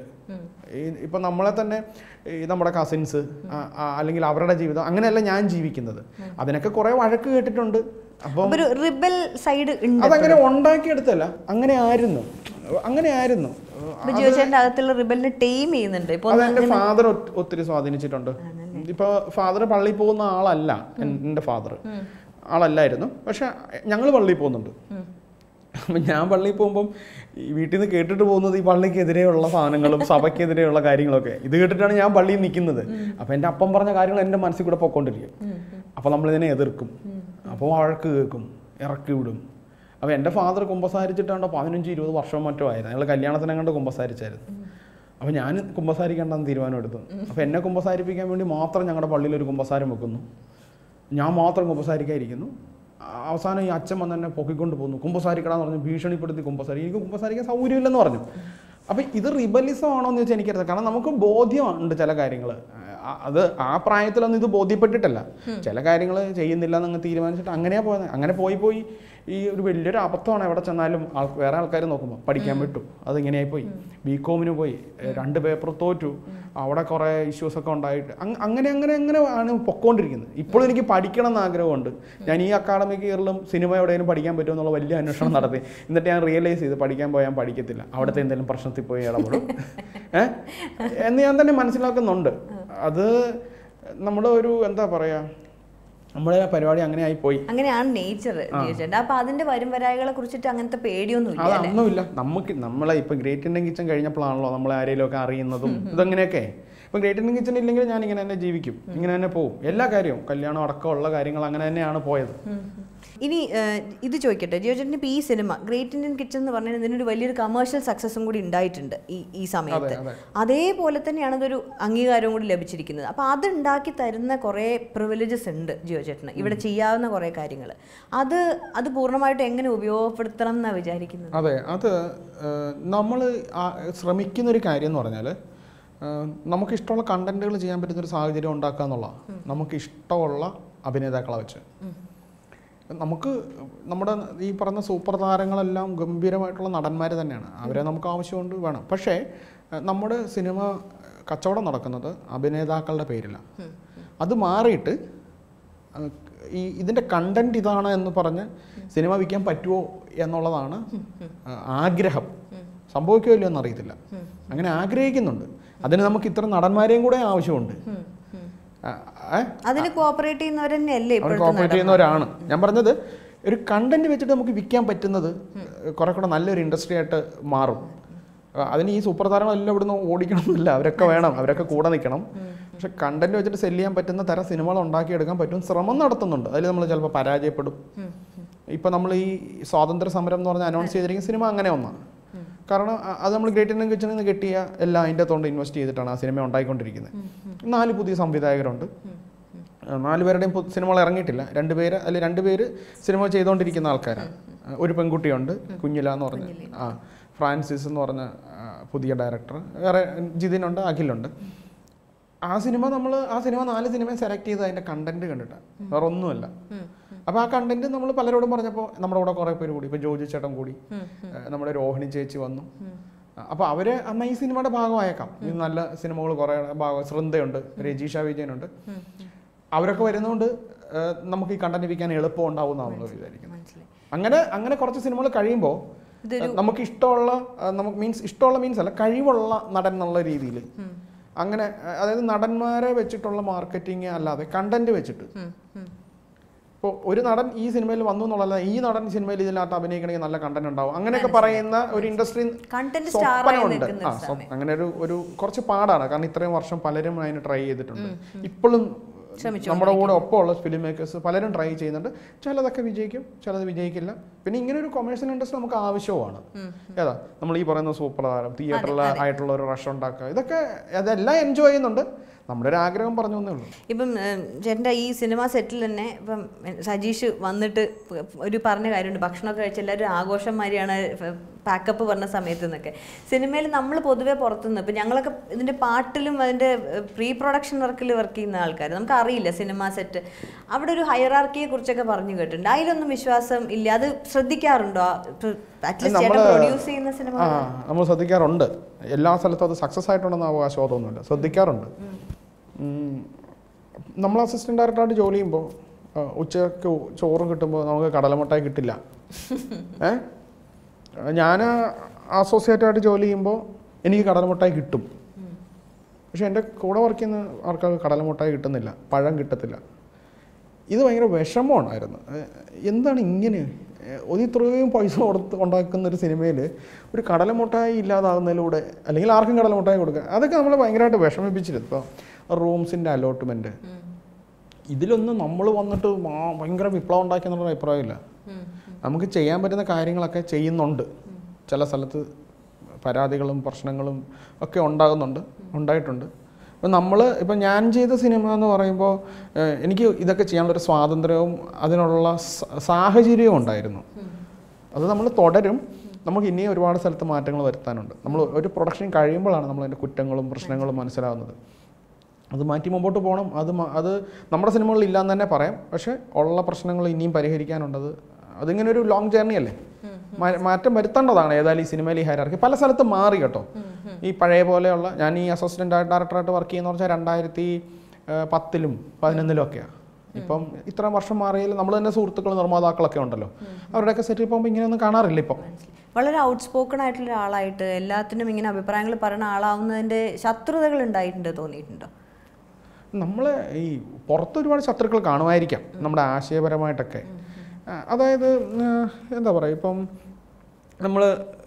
ഇപ്പൊ നമ്മളെ തന്നെ ഈ നമ്മുടെ കസിൻസ് അല്ലെങ്കിൽ അവരുടെ ജീവിതം അങ്ങനെയല്ല ഞാൻ ജീവിക്കുന്നത് അതിനൊക്കെ കുറെ വഴക്ക് കേട്ടിട്ടുണ്ട് അപ്പം അപ്പൊ ഒരു റിബൽ സൈഡ് ഉണ്ട് അതങ്ങനെ ഉണ്ടാക്കിയെടുത്തല്ല അങ്ങനെ ആയിരുന്നു അങ്ങനെ ആയിരുന്നു ഇപ്പൊ ജിയോ ചേട്ടന്റെ അകത്തുള്ള റിബലിനെ ടൈം ചെയ്യുന്നുണ്ട് ഇപ്പൊ അത് എൻ്റെ ഫാദർ ഒത്തിരി സ്വാധീനിച്ചിട്ടുണ്ട് ഇപ്പൊ ഫാദർ പള്ളിയിൽ പോകുന്ന ആളല്ല എൻ- എൻ്റെ ഫാദർ ആളല്ലായിരുന്നു പക്ഷെ ഞങ്ങൾ പള്ളിയിൽ പോകുന്നുണ്ട് അപ്പം ഞാൻ പള്ളിയിൽ പോകുമ്പം ഈ വീട്ടിൽ നിന്ന് കേട്ടിട്ട് പോകുന്നത് ഈ പള്ളിക്കെതിരെയുള്ള സാധനങ്ങളും സഭയ്ക്കെതിരെയുള്ള കാര്യങ്ങളൊക്കെ ഇത് കേട്ടിട്ടാണ് ഞാൻ പള്ളിയിൽ നിൽക്കുന്നത് അപ്പം എൻ്റെ അപ്പം പറഞ്ഞ കാര്യങ്ങൾ എൻ്റെ മനസ്സിൽ കൂടെ പൊക്കോണ്ടിരിക്കും അപ്പം നമ്മളിതിനെ എതിർക്കും അപ്പോൾ വഴക്ക് കേൾക്കും ഇറക്കി വിടും അപ്പോൾ എൻ്റെ ഫാദർ കുമ്പസാരിച്ചിട്ടാണ്ടോ പതിനഞ്ച് ഇരുപത് വർഷം മറ്റോ ആയിരുന്നു ഞങ്ങൾ കല്യാണത്തിനെ കണ്ട് കുമ്പസാരിച്ചായിരുന്നു അപ്പോൾ ഞാൻ കുമ്പസാരിക്കേണ്ടെന്ന് തീരുമാനം എടുത്തു അപ്പോൾ എന്നെ കുമ്പസാരിപ്പിക്കാൻ വേണ്ടി മാത്രം ഞങ്ങളുടെ പള്ളിയിൽ ഒരു കുമ്പസാരം വെക്കുന്നു ഞാൻ മാത്രം കുമ്പസാരിക്കാതിരിക്കുന്നു ആ- അവസാനം ഈ അച്ഛൻ വന്ന് എന്നെ പൊക്കിക്കൊണ്ട് പോകുന്നു കുമ്പസാരിക്കടാന്ന് പറഞ്ഞു ഭീഷണിപ്പെടുത്തി കുമ്പസാരി എനിക്ക് കുമ്പസാരിക്കാൻ സൗകര്യമില്ലെന്ന് പറഞ്ഞു അപ്പം ഇത് റിബലിസം ആണോ എന്ന് ചോദിച്ചാൽ എനിക്കറിയാം കാരണം നമുക്ക് ബോധ്യമുണ്ട് ചില കാര്യങ്ങൾ അത് ആ പ്രായത്തിലൊന്നും ഇത് ബോധ്യപ്പെട്ടിട്ടല്ല ചില കാര്യങ്ങൾ ചെയ്യുന്നില്ല എന്നങ്ങ് തീരുമാനിച്ചിട്ട് അങ്ങനെയാ പോയത് അങ്ങനെ പോയി പോയി ഈ ഒരു വലിയൊരു അബദ്ധമാണ് എവിടെ ചെന്നാലും ആൾ വേറെ ആൾക്കാർ നോക്കുമ്പോൾ പഠിക്കാൻ വിട്ടു അതിങ്ങനെയായി പോയി ബി കോമിന് പോയി ഏ, രണ്ട് പേപ്പർ തോറ്റു അവിടെ കുറേ ഇഷ്യൂസ് ഒക്കെ ഉണ്ടായിട്ട് അങ് അങ്ങനെ അങ്ങനെ അങ്ങനെ ആണ് പൊക്കോണ്ടിരിക്കുന്നത് ഇപ്പോഴും എനിക്ക് പഠിക്കണം എന്ന് ആഗ്രഹമുണ്ട് ഞാൻ ഈ അക്കാഡമിക് ഇയറിലും സിനിമ എവിടെയെങ്കിലും പഠിക്കാൻ പറ്റുമോ എന്നുള്ള വലിയ അന്വേഷണം നടത്തി എന്നിട്ട് ഞാൻ റിയലൈസ് ചെയ്ത് പഠിക്കാൻ പോയാൽ പഠിക്കത്തില്ല അവിടുത്തെ എന്തെങ്കിലും പ്രശ്നത്തിൽ പോയി ഇടപെടും ഏ എന്ന് ഞാൻ തന്നെ മനസ്സിലാക്കുന്നുണ്ട് അത് നമ്മുടെ ഒരു എന്താ പറയാ നമ്മുടെ പരിപാടി അങ്ങനെ ആയി പോയി അങ്ങനെയാണ് നേച്ചർ ജിയോ ചേട്ടൻ അപ്പൊ അതിന്റെ വരും വരായികളെ കുറിച്ചിട്ട് അങ്ങനത്തെ പേടിയൊന്നും ഇല്ല അല്ലെ അതൊന്നുമില്ല നമുക്ക് നമ്മളെ ഇപ്പൊ ഗ്രേറ്റ് ഇന്ത്യൻ കിച്ചൺ കഴിഞ്ഞപ്പോഴാണല്ലോ നമ്മളെ ആരെങ്കിലും ഒക്കെ അറിയുന്നതും ഇതങ്ങനെയൊക്കെ ഇപ്പൊ ഗ്രേറ്റ് ഇന്ത്യൻ കിച്ചൺ ഇല്ലെങ്കിൽ ഞാൻ ഇങ്ങനെ തന്നെ ജീവിക്കും ഇങ്ങനെ തന്നെ പോകും എല്ലാ കാര്യവും കല്യാണം അടക്കമുള്ള കാര്യങ്ങൾ അങ്ങനെ തന്നെയാണ് പോയത് ഇനി ഏഹ്, ഇത് ചോദിക്കട്ടെ ജിയോ ചേട്ടൻ ഇപ്പോൾ ഈ സിനിമ ഗ്രേറ്റ് ഇന്ത്യൻ കിച്ചൺ എന്ന് പറഞ്ഞാൽ ഇതിനൊരു വലിയൊരു കമേഴ്ഷ്യൽ സക്സസും കൂടി ഉണ്ടായിട്ടുണ്ട് ഈ ഈ സമയത്ത് അതെ. അതേപോലെ തന്നെയാണ് ഇതൊരു അംഗീകാരവും കൂടി ലഭിച്ചിരിക്കുന്നത് അപ്പോൾ അത് ഉണ്ടാക്കി തരുന്ന കുറേ പ്രിവിലേജസ് ഉണ്ട് ജിയോ ചേട്ടന് ഇവിടെ ചെയ്യാവുന്ന കുറേ കാര്യങ്ങൾ അത് അത് പൂർണ്ണമായിട്ട് എങ്ങനെ ഉപയോഗപ്പെടുത്തണം എന്നാണ് വിചാരിക്കുന്നത് അതെ അത് നമ്മൾ ശ്രമിക്കുന്നൊരു കാര്യം എന്ന് പറഞ്ഞാൽ നമുക്ക് ഇഷ്ടമുള്ള കണ്ടന്റുകൾ ചെയ്യാൻ പറ്റുന്ന ഒരു സാഹചര്യം ഉണ്ടാക്കുക എന്നുള്ളതാണ് നമുക്ക് ഇഷ്ടമുള്ള അഭിനേതാക്കളെ വെച്ച് നമുക്ക് നമ്മുടെ ഈ പറഞ്ഞ സൂപ്പർ താരങ്ങളെല്ലാം ഗംഭീരമായിട്ടുള്ള നടന്മാർ തന്നെയാണ് അവരെ നമുക്ക് ആവശ്യമുണ്ട് വേണം പക്ഷേ ഏഹ്, നമ്മുടെ സിനിമ കച്ചവടം നടക്കുന്നത് അഭിനേതാക്കളുടെ പേരിലാണ് അത് മാറിയിട്ട് അഹ് ഈ ഇതിൻ്റെ കണ്ടന്റ് ഇതാണ് എന്ന് പറഞ്ഞ് സിനിമ വിൽക്കാൻ പറ്റുമോ എന്നുള്ളതാണ് അഹ് ആഗ്രഹം സംഭവിക്കുമോ ഇല്ലയോ എന്നറിയത്തില്ല അങ്ങനെ ആഗ്രഹിക്കുന്നുണ്ട് അതിന് നമുക്ക് ഇത്ര നടന്മാരെയും കൂടെ ആവശ്യമുണ്ട് ആ, ഏ? അതിന് കോപ്പറേറ്റ് ചെയ്യുന്നവർ തന്നെയല്ലേ അവർ ഇപ്പോഴത്തെ കോപ്പറേറ്റ് ചെയ്യുന്നവരാണ് ഞാൻ പറഞ്ഞത് ഒരു കണ്ടന്റ് വെച്ചിട്ട് നമുക്ക് വിൽക്കാൻ പറ്റുന്നത് കുറെ കൂടെ നല്ലൊരു ഇൻഡസ്ട്രി ആയിട്ട് മാറും ആ, അതിന് ഈ സൂപ്പർ താരങ്ങളെല്ലാം ഇവിടുന്ന് ഓടിക്കണമെന്നില്ല അവരൊക്കെ വേണം അവരൊക്കെ കൂടെ നിൽക്കണം പക്ഷെ കണ്ടന്റ് വെച്ചിട്ട് സെല് ചെയ്യാൻ പറ്റുന്ന തരം സിനിമകൾ ഉണ്ടാക്കിയെടുക്കാൻ പറ്റും ശ്രമം നടത്തുന്നുണ്ട് അതിൽ നമ്മൾ ചിലപ്പോൾ പരാജയപ്പെടും ഇപ്പൊ നമ്മൾ ഈ സ്വാതന്ത്ര്യ സമരം എന്ന് പറഞ്ഞ് അനൗൺസ് ചെയ്തിരിക്കുന്ന സിനിമ അങ്ങനെ ഒന്നാണ് കാരണം അ- അത് നമ്മൾ ഗ്രേറ്റ് ഇന്ത്യൻ കിച്ചണിൽ നിന്ന് കിട്ടിയ എല്ലാം അതിൻ്റെ അകത്തോണ്ട് ഇൻവെസ്റ്റ് ചെയ്തിട്ടാണ് ആ സിനിമ ഉണ്ടായിക്കൊണ്ടിരിക്കുന്നത് നാല് പുതിയ സംവിധായകരുണ്ട് ആ, നാല് പേരുടെയും പു- സിനിമകൾ ഇറങ്ങിയിട്ടില്ല രണ്ട് പേര് അല്ലെ രണ്ട് പേര് സിനിമ ചെയ്തുകൊണ്ടിരിക്കുന്ന ആൾക്കാരാണ് ആ, ഒരു പെൺകുട്ടിയുണ്ട് കുഞ്ഞില എന്ന് പറഞ്ഞ ആ ഫ്രാൻസിസ് എന്ന് പറഞ്ഞ ആ, പുതിയ ഡയറക്ടർ വേറെ ജിതിനുണ്ട് അഖിലുണ്ട് ആ സിനിമ നമ്മൾ ആ സിനിമ നാല് സിനിമ സെലക്ട് ചെയ്ത് അതിൻ്റെ കണ്ടന്റ് കണ്ടിട്ടാണ് വേറെ ഒന്നുമല്ല അപ്പോൾ ആ കണ്ടന്റ് നമ്മൾ പലരോടും പറഞ്ഞപ്പോൾ നമ്മുടെ കൂടെ കുറേ പേര് കൂടി ഇപ്പോൾ ജോജി ചേട്ടൻ കൂടി ഏഹ് നമ്മുടെ രോഹിണി ചേച്ചി വന്നു അപ്പോൾ അവര് അന്ന് ഈ സിനിമയുടെ ഭാഗമായേക്കാം ഈ നല്ല സിനിമകൾ കുറേ ഭാഗം ശ്രദ്ധയുണ്ട് രജീഷ വിജയനുണ്ട് അവരൊക്കെ വരുന്നതുകൊണ്ട് ഏഹ് നമുക്ക് ഈ കണ്ടന്റ് വിൽക്കാൻ എളുപ്പം ഉണ്ടാവും എന്നാണ് നമ്മൾ വിചാരിക്കുന്നത് മനസ്സിലായി അങ്ങനെ അങ്ങനെ കുറച്ച് സിനിമകൾ കഴിയുമ്പോൾ നമുക്ക് ഇഷ്ടമുള്ള ആ, നമുക്ക് മീൻസ് ഇഷ്ടമുള്ള മീൻസ് അല്ല കഴിവുള്ള നടൻ എന്നുള്ള രീതിയിൽ അങ്ങനെ ആ, അതായത് നടന്മാരെ വെച്ചിട്ടുള്ള മാർക്കറ്റിംഗ് അല്ലാതെ കണ്ടന്റ് വെച്ചിട്ട് ഇപ്പോൾ ഒരു നടൻ ഈ സിനിമയിൽ വന്നു എന്നുള്ളതല്ല ഈ നടൻ സിനിമയിൽ ഇതിനകത്ത് അഭിനയിക്കണമെങ്കിൽ നല്ല കണ്ടന്റ് ഉണ്ടാവും അങ്ങനെയൊക്കെ പറയുന്ന ഒരു ഇൻഡസ്ട്രി കണ്ടന്റ് സ്റ്റാറായി സ്വപ്നമുണ്ട് നിൽക്കുന്ന ആ സ്വ- അങ്ങനെ ഒരു ഒരു കുറച്ച് പാടാണ് കാരണം ഇത്രയും വർഷം പലരും അതിന് ട്രൈ ചെയ്തിട്ടുണ്ട് ഇപ്പോഴും നമ്മുടെ കൂടെ ഒപ്പമുള്ള ഫിലിം മേക്കേഴ്സ് പലരും ട്രൈ ചെയ്യുന്നുണ്ട് ചിലതൊക്കെ വിജയിക്കും ചിലത് വിജയിക്കില്ല പിന്നെ ഇങ്ങനെ ഒരു കൊമേഴ്സ്യൽ ഇൻഡസ്ട്രി നമുക്ക് ആവശ്യവുമാണ് ഏതാ നമ്മൾ ഈ പറയുന്ന സൂപ്പർ താരം തിയേറ്ററിൽ ആയിട്ടുള്ള ഒരു റഷ് ഉണ്ടാക്കുക ഇതൊക്കെ അതെല്ലാം എൻജോയ് ചെയ്യുന്നുണ്ട് നമ്മുടെ ഒരു ആഗ്രഹം പറഞ്ഞു എന്നേ ഉള്ളൂ ഇപ്പം ഏഹ്, ചേട്ടൻ്റെ ഈ സിനിമ സെറ്റിൽ തന്നെ ഇപ്പം സജീഷ് വന്നിട്ട് പ- ഒരു പറഞ്ഞ കാര്യമുണ്ട് ഭക്ഷണമൊക്കെ കഴിച്ച് എല്ലാവരും ആഘോഷന്മാരെയാണ് പാക്കപ്പ് പറഞ്ഞ സമയത്ത് നിന്നൊക്കെ സിനിമയിൽ നമ്മൾ പൊതുവേ പുറത്തുനിന്ന് ഇപ്പം ഞങ്ങളൊക്കെ ഇതിൻ്റെ പാട്ടിലും അതിൻ്റെ പ്രീ പ്രൊഡക്ഷൻ വർക്കിൽ വർക്ക് ചെയ്യുന്ന ആൾക്കാർ നമുക്ക് അറിയില്ല സിനിമ സെറ്റ് അവിടെ ഒരു ഹൈറാർക്കിയെ കുറിച്ചൊക്കെ പറഞ്ഞു കേട്ടിട്ടുണ്ട് അതിലൊന്നും വിശ്വാസം ഇല്ല അത് ശ്രദ്ധിക്കാറുണ്ടോ അറ്റ്ലീസ്റ്റ് ചേട്ടൻ നമ്മള് പ്രൊഡ്യൂസ് ചെയ്യുന്ന സിനിമ ആ നമ്മൾ ശ്രദ്ധിക്കാറുണ്ട് എല്ലാ സ്ഥലത്തും അത് സക്സസ് ആയിട്ടുണ്ടെന്ന് അവകാശവാദമൊന്നുമില്ല ശ്രദ്ധിക്കാറുണ്ട് ഉം. നമ്മൾ അസിസ്റ്റന്റ് ഡയറക്ടറായിട്ട് ജോലി ചെയ്യുമ്പോൾ ഉച്ചയ്ക്ക് ചോറ് കിട്ടുമ്പോൾ നമുക്ക് കടലമുട്ടായി കിട്ടില്ല ഏ ഞാൻ അസോസിയേറ്റ് ആയിട്ട് ജോലി ചെയ്യുമ്പോൾ എനിക്ക് കടലമുട്ടായി കിട്ടും പക്ഷെ എൻ്റെ കൂടെ വർക്ക് ചെയ്യുന്ന ആൾക്കാർക്ക് കടലമുട്ടായി കിട്ടുന്നില്ല പഴം കിട്ടത്തില്ല ഇത് ഭയങ്കര വിഷമമാണായിരുന്നു ഏഹ് എന്താണ് ഇങ്ങനെ ഏഹ് ഒരു ഇത്രയും പൈസ കൊടുത്ത് ഉണ്ടാക്കുന്ന ഒരു സിനിമയിൽ ഒരു കടലമുട്ടായി ഇല്ലാതാകുന്നതിലൂടെ അല്ലെങ്കിൽ ആർക്കും കടലമുട്ടായി കൊടുക്കുക അതൊക്കെ നമ്മളെ ഭയങ്കരമായിട്ട് വിഷമിപ്പിച്ചിരുന്നു ഇപ്പോൾ റൂംസിൻ്റെ അലോട്ട്മെൻറ്റ് ഇതിലൊന്നും നമ്മൾ വന്നിട്ട് മാ- ഭയങ്കര വിപ്ലവം ഉണ്ടാക്കിയെന്നുള്ള അഭിപ്രായമില്ല നമുക്ക് ചെയ്യാൻ പറ്റുന്ന കാര്യങ്ങളൊക്കെ ചെയ്യുന്നുണ്ട് ചില സ്ഥലത്ത് പരാതികളും പ്രശ്നങ്ങളും ഒക്കെ ഉണ്ടാകുന്നുണ്ട് ഉണ്ടായിട്ടുണ്ട് അപ്പം നമ്മൾ ഇപ്പം ഞാൻ ചെയ്ത സിനിമ എന്ന് പറയുമ്പോൾ ഏഹ്, എനിക്ക് ഇതൊക്കെ ചെയ്യാനുള്ളൊരു സ്വാതന്ത്ര്യവും അതിനുള്ള സ- സാഹചര്യവും ഉണ്ടായിരുന്നു അത് നമ്മൾ തുടരും നമുക്ക് ഇനിയും ഒരുപാട് സ്ഥലത്ത് മാറ്റങ്ങൾ വരുത്താനുണ്ട് നമ്മൾ ഒരു പ്രൊഡക്ഷൻ കഴിയുമ്പോഴാണ് നമ്മൾ അതിൻ്റെ കുറ്റങ്ങളും പ്രശ്നങ്ങളും മനസ്സിലാവുന്നത് അത് മാറ്റി മുമ്പോട്ട് പോകണം അത് മ- അത് നമ്മുടെ സിനിമകളിൽ ഇല്ലാന്ന് തന്നെ പറയാം പക്ഷേ ഉള്ള പ്രശ്നങ്ങൾ ഇനിയും പരിഹരിക്കാനുണ്ടത് അതിങ്ങനെ ഒരു ലോങ് ജേർണി അല്ലേ മാ- മാറ്റം വരുത്തേണ്ടതാണ് ഏതായാലും ഈ സിനിമയിൽ ഈ ഹൈറാർക്കി പല സ്ഥലത്തും മാറി കേട്ടോ ഈ പഴയ പോലെയുള്ള ഞാൻ ഈ അസിസ്റ്റന്റ് ഡയറക്ടറായിട്ട് വർക്ക് ചെയ്യുന്ന പറഞ്ഞാൽ രണ്ടായിരത്തി ഏഹ്, പത്തിലും പതിനൊന്നിലും ഒക്കെയാണ് ഇപ്പം ഇത്ര വർഷം മാറിയാൽ നമ്മൾ തന്നെ സുഹൃത്തുക്കൾ നിർമ്മാതാക്കളൊക്കെ ഉണ്ടല്ലോ അവരുടെയൊക്കെ സെറ്റിൽ പോകുമ്പോൾ ഇങ്ങനെയൊന്നും കാണാറില്ല ഇപ്പം വളരെ ഔട്ട് സ്പോക്കൺ ആയിട്ടുള്ള ഒരാളായിട്ട് എല്ലാത്തിനും ഇങ്ങനെ അഭിപ്രായങ്ങൾ പറയുന്ന ആളാവുന്നതിന്റെ ശത്രുതകൾ ഉണ്ടായിട്ടുണ്ട് തോന്നിയിട്ടുണ്ടോ നമ്മൾ ഈ പുറത്ത് ഒരുപാട് ശത്രുക്കൾ കാണുമായിരിക്കാം നമ്മുടെ ആശയപരമായിട്ടൊക്കെ ആ, അതായത് ആ, എന്താ പറയുക ഇപ്പം നമ്മൾ